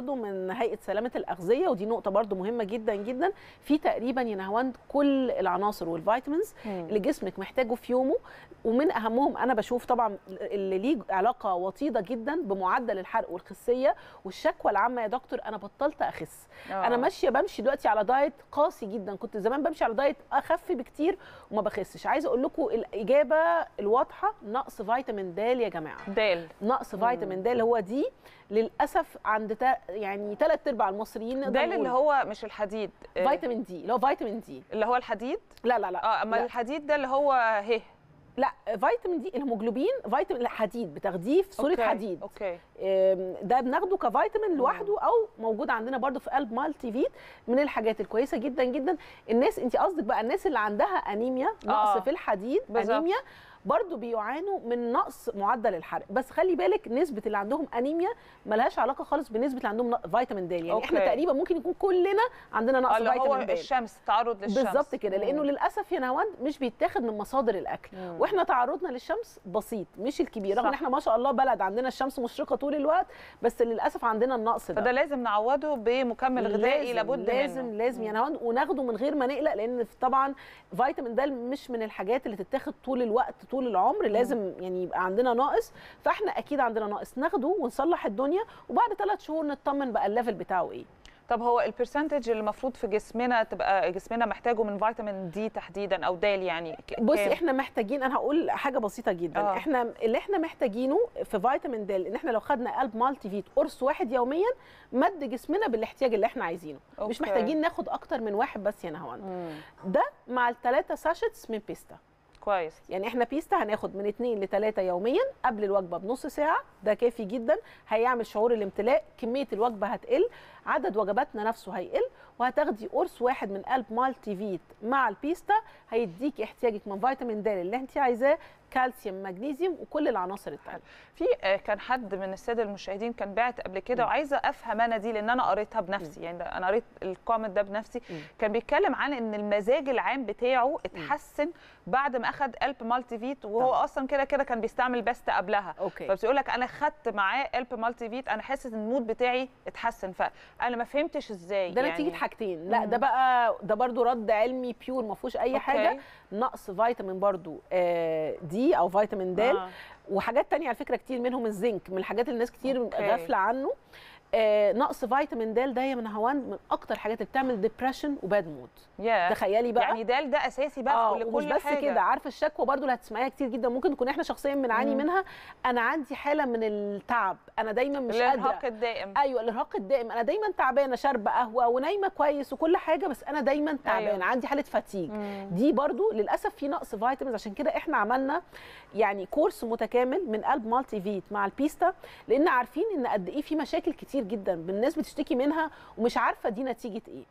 برضو من هيئه سلامه الاغذيه ودي نقطه برضو مهمه جدا جدا في تقريبا يا نهاوند كل العناصر والفيتامينز اللي جسمك محتاجه في يومه ومن اهمهم انا بشوف طبعا اللي ليه علاقه وطيده جدا بمعدل الحرق والخسيه والشكوى العامه يا دكتور انا بطلت اخس آه. انا ماشيه بمشي دلوقتي على دايت قاسي جدا كنت زمان بمشي على دايت اخف بكتير وما بخسش عايزه اقول لكم الاجابه الواضحه نقص فيتامين د يا جماعه د نقص فيتامين د اللي هو دي للاسف عند تا يعني ثلاث ارباع المصريين نقدر ده اللي نقول. هو مش الحديد آه، فيتامين دي اللي هو فيتامين دي اللي هو الحديد لا لا لا اه اما لا. الحديد ده اللي هو ه لا فيتامين دي الهيموجلوبين فيتامين لا، حديد بتاخديه في صوره أوكي، حديد اوكي آم، ده بناخده كفيتامين لوحده او موجود عندنا برضو في قلب مالتي فيت من الحاجات الكويسه جدا جدا الناس انت قصدك بقى الناس اللي عندها انيميا نقص آه، في الحديد بالظبط. انيميا برضو بيعانوا من نقص معدل الحرق بس خلي بالك نسبه اللي عندهم انيميا ملهاش علاقه خالص بنسبه اللي عندهم نق- فيتامين د يعني أوكي. احنا تقريبا ممكن يكون كلنا عندنا نقص آه، اللي هو فيتامين د الشمس تعرض للشمس بالظبط كده لانه مم. للاسف يا نهاوند مش بيتاخد من مصادر الاكل مم. واحنا تعرضنا للشمس بسيط مش الكبير رغم ان صح. احنا ما شاء الله بلد عندنا الشمس مشرقه طول الوقت بس للاسف عندنا النقص ده فده لازم نعوضه بمكمل غذائي لازم- لابد لازم منه لازم يا نهاوند وناخده من غير ما نقلق لان طبعا فيتامين د مش من الحاجات اللي تتاخد طول الوقت طول العمر لازم يعني يبقى عندنا ناقص فاحنا اكيد عندنا ناقص ناخده ونصلح الدنيا وبعد ثلاث شهور نطمن بقى الليفل بتاعه ايه طب هو البرسنتج اللي المفروض في جسمنا تبقى جسمنا محتاجه من فيتامين دي تحديدا او د يعني ك- بص كام؟ احنا محتاجين انا هقول حاجه بسيطه جدا آه. آه. احنا اللي احنا محتاجينه في فيتامين د ان احنا لو خدنا قلب مالتي فيت قرص واحد يوميا مد جسمنا بالاحتياج اللي احنا عايزينه أوكي. مش أوكي. محتاجين ناخد اكتر من واحد بس يا نهوان مم. ده مع الثلاثه ساشيتس من بيستا كويس يعني احنا بيستا هناخد من 2 ل 3 يوميا قبل الوجبه بنص ساعه ده كافي جدا هيعمل شعور الامتلاء كميه الوجبه هتقل عدد وجباتنا نفسه هيقل وهتاخدي قرص واحد من قلب مالتي فيت مع البيستا هيديكي احتياجك من فيتامين د اللي انت عايزاه كالسيوم مغنيسيوم وكل العناصر التانية في آه، كان حد من الساده المشاهدين كان بعت قبل كده وعايزه افهم انا دي لان انا قريتها بنفسي يعني ده- انا قريت الكومنت ده بنفسي كان بيتكلم عن ان المزاج العام بتاعه اتحسن بعد ما اخد الب مالتي فيت وهو اصلا كده كده كان بيستعمل بست قبلها أوكي. فبيقول لك انا خدت معاه الب مالتي فيت انا حاسس ان المود بتاعي اتحسن فانا ما فهمتش ازاي ده يعني نتيجه حاجتين لا مم. ده بقى ده برضو رد علمي بيور ما فيهوش اي أوكي. حاجه نقص فيتامين برضو آه، دي او فيتامين د آه. وحاجات تانية على فكره كتير منهم الزنك من الحاجات اللي الناس كتير أوكي. غافله عنه آه، نقص فيتامين د ده يا من هوان من اكتر حاجات اللي بتعمل ديبريشن وباد مود ياه. تخيلي بقى يعني ده ده اساسي بقى اه في كل ومش كل بس حاجه كده عارفه الشكوى برضو اللي هتسمعيها كتير جدا ممكن نكون احنا شخصيا بنعاني مم. منها انا عندي حاله من التعب انا دايما مش الارهاق قادره الدائم ايوه الارهاق الدائم انا دايما تعبانه شاربه قهوه ونايمه كويس وكل حاجه بس انا دايما تعبانه أيوة. عندي حاله فاتيج مم. دي برضو للاسف في نقص فيتامينز عشان كده احنا عملنا يعني كورس متكامل من قلب مالتي فيت مع البيستا لان عارفين ان قد ايه في مشاكل كتير جدا الناس بتشتكي منها ومش عارفه دي نتيجه ايه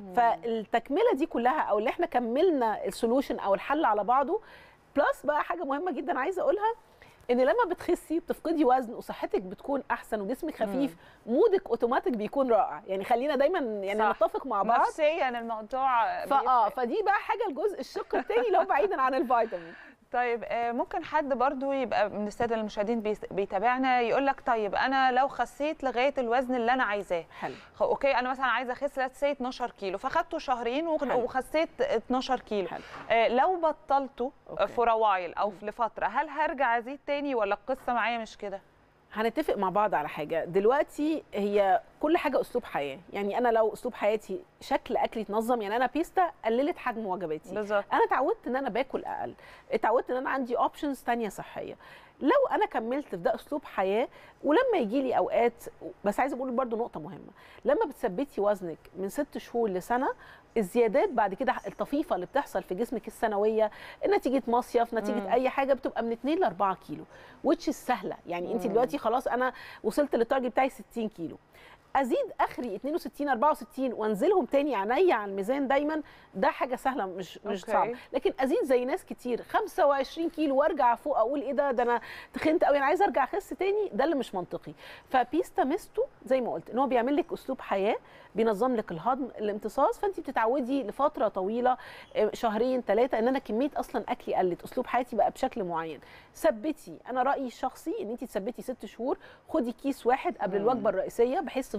فالتكمله دي كلها او اللي احنا كملنا السولوشن او الحل على بعضه بلس بقى حاجه مهمه جدا عايزه اقولها ان لما بتخسي بتفقدي وزن وصحتك بتكون احسن وجسمك خفيف مودك اوتوماتيك بيكون رائع يعني خلينا دايما يعني صح. نتفق مع بعض نفسيا الموضوع فاه بيفرق. فدي بقى حاجه الجزء الشق الثاني لو بعيدا عن الفيتامين طيب آه، ممكن حد برضو يبقى من الساده المشاهدين بيس- بيتابعنا يقول لك طيب انا لو خسيت لغايه الوزن اللي انا عايزاه حلو خ- اوكي انا مثلا عايزه اخس لات سي 12 كيلو فاخدته شهرين وخ- حلو. وخسيت 12 كيلو حلو. آه لو بطلته أوكي. فور وايل او لفتره هل هرجع ازيد تاني ولا القصه معايا مش كده هنتفق مع بعض على حاجه دلوقتي هي كل حاجه اسلوب حياه يعني انا لو اسلوب حياتي شكل اكلي اتنظم يعني انا بيستا قللت حجم وجباتي بالظبط انا اتعودت ان انا باكل اقل اتعودت ان انا عندي اوبشنز تانية صحيه لو انا كملت في ده اسلوب حياه ولما يجي لي اوقات بس عايزه اقول برضو نقطه مهمه لما بتثبتي وزنك من ست شهور لسنه الزيادات بعد كده الطفيفه اللي بتحصل في جسمك السنويه نتيجه مصيف نتيجه مم. اي حاجه بتبقى من 2 ل 4 كيلو وتش سهله يعني انت مم. دلوقتي خلاص انا وصلت للتارجت بتاعي 60 كيلو ازيد اخري 62 64 وانزلهم تاني عينيا على الميزان دايما ده حاجه سهله مش مش أوكي. صعبه لكن ازيد زي ناس كتير 25 كيلو وارجع فوق اقول ايه ده ده انا تخنت قوي انا عايزه ارجع اخس تاني ده اللي مش منطقي فبيستا ميزته زي ما قلت ان هو بيعمل لك اسلوب حياه بينظم لك الهضم الامتصاص فانت بتتعودي لفتره طويله آه، شهرين ثلاثه ان انا كميه اصلا اكلي قلت اسلوب حياتي بقى بشكل معين ثبتي انا رايي الشخصي ان انت تثبتي ست شهور خدي كيس واحد قبل مم. الوجبه الرئيسيه بحيث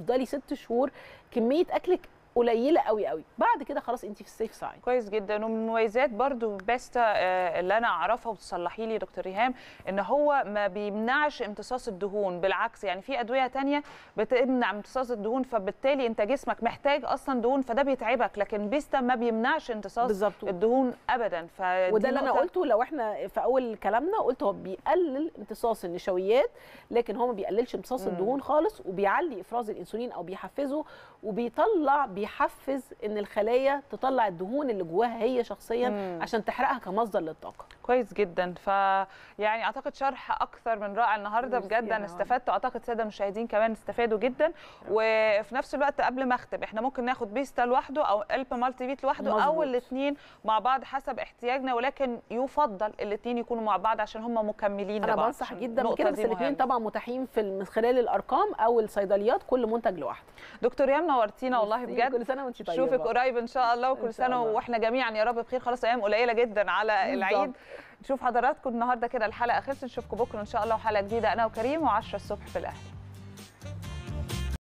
هتفضلي ست شهور كميه اكلك قليله قوي قوي بعد كده خلاص انت في السيف سايد كويس جدا ومن مميزات برضو بيستا آه، اللي انا اعرفها وتصلحي لي دكتور ريهام ان هو ما بيمنعش امتصاص الدهون بالعكس يعني في ادويه تانية بتمنع امتصاص الدهون فبالتالي انت جسمك محتاج اصلا دهون فده بيتعبك لكن بيستا ما بيمنعش امتصاص بالظبط. الدهون ابدا فدي وده اللي انا نقطة قلته لو احنا في اول كلامنا قلت هو بيقلل امتصاص النشويات لكن هو ما بيقللش امتصاص مم. الدهون خالص وبيعلي افراز الانسولين او بيحفزه وبيطلع بيحفز ان الخلايا تطلع الدهون اللي جواها هي شخصيا مم. عشان تحرقها كمصدر للطاقه كويس جدا ف يعني اعتقد شرح اكثر من رائع النهارده ميرسي بجد يا انا نهار. استفدت واعتقد الساده المشاهدين كمان استفادوا جدا وفي نفس الوقت قبل ما اختم احنا ممكن ناخد بيستا لوحده او الب مالتي فيت لوحده او مظبوط. الاثنين مع بعض حسب احتياجنا ولكن يفضل الاثنين يكونوا مع بعض عشان هم مكملين انا لبعض بنصح عشان جدا النقطة بكده بس دي الاثنين مهمة. طبعا متاحين في من خلال الارقام او الصيدليات كل منتج لوحده دكتور ريم نورتينا والله ميرسي، بجد كل سنه وانت طيبه اشوفك قريب ان شاء الله وكل إن شاء سنه الله. واحنا جميعا يا رب بخير خلاص ايام قليله جدا على بالظبط. العيد نشوف حضراتكم النهارده كده الحلقه خلصت نشوفكم بكره ان شاء الله وحلقه جديده انا وكريم و10 الصبح في الاهلي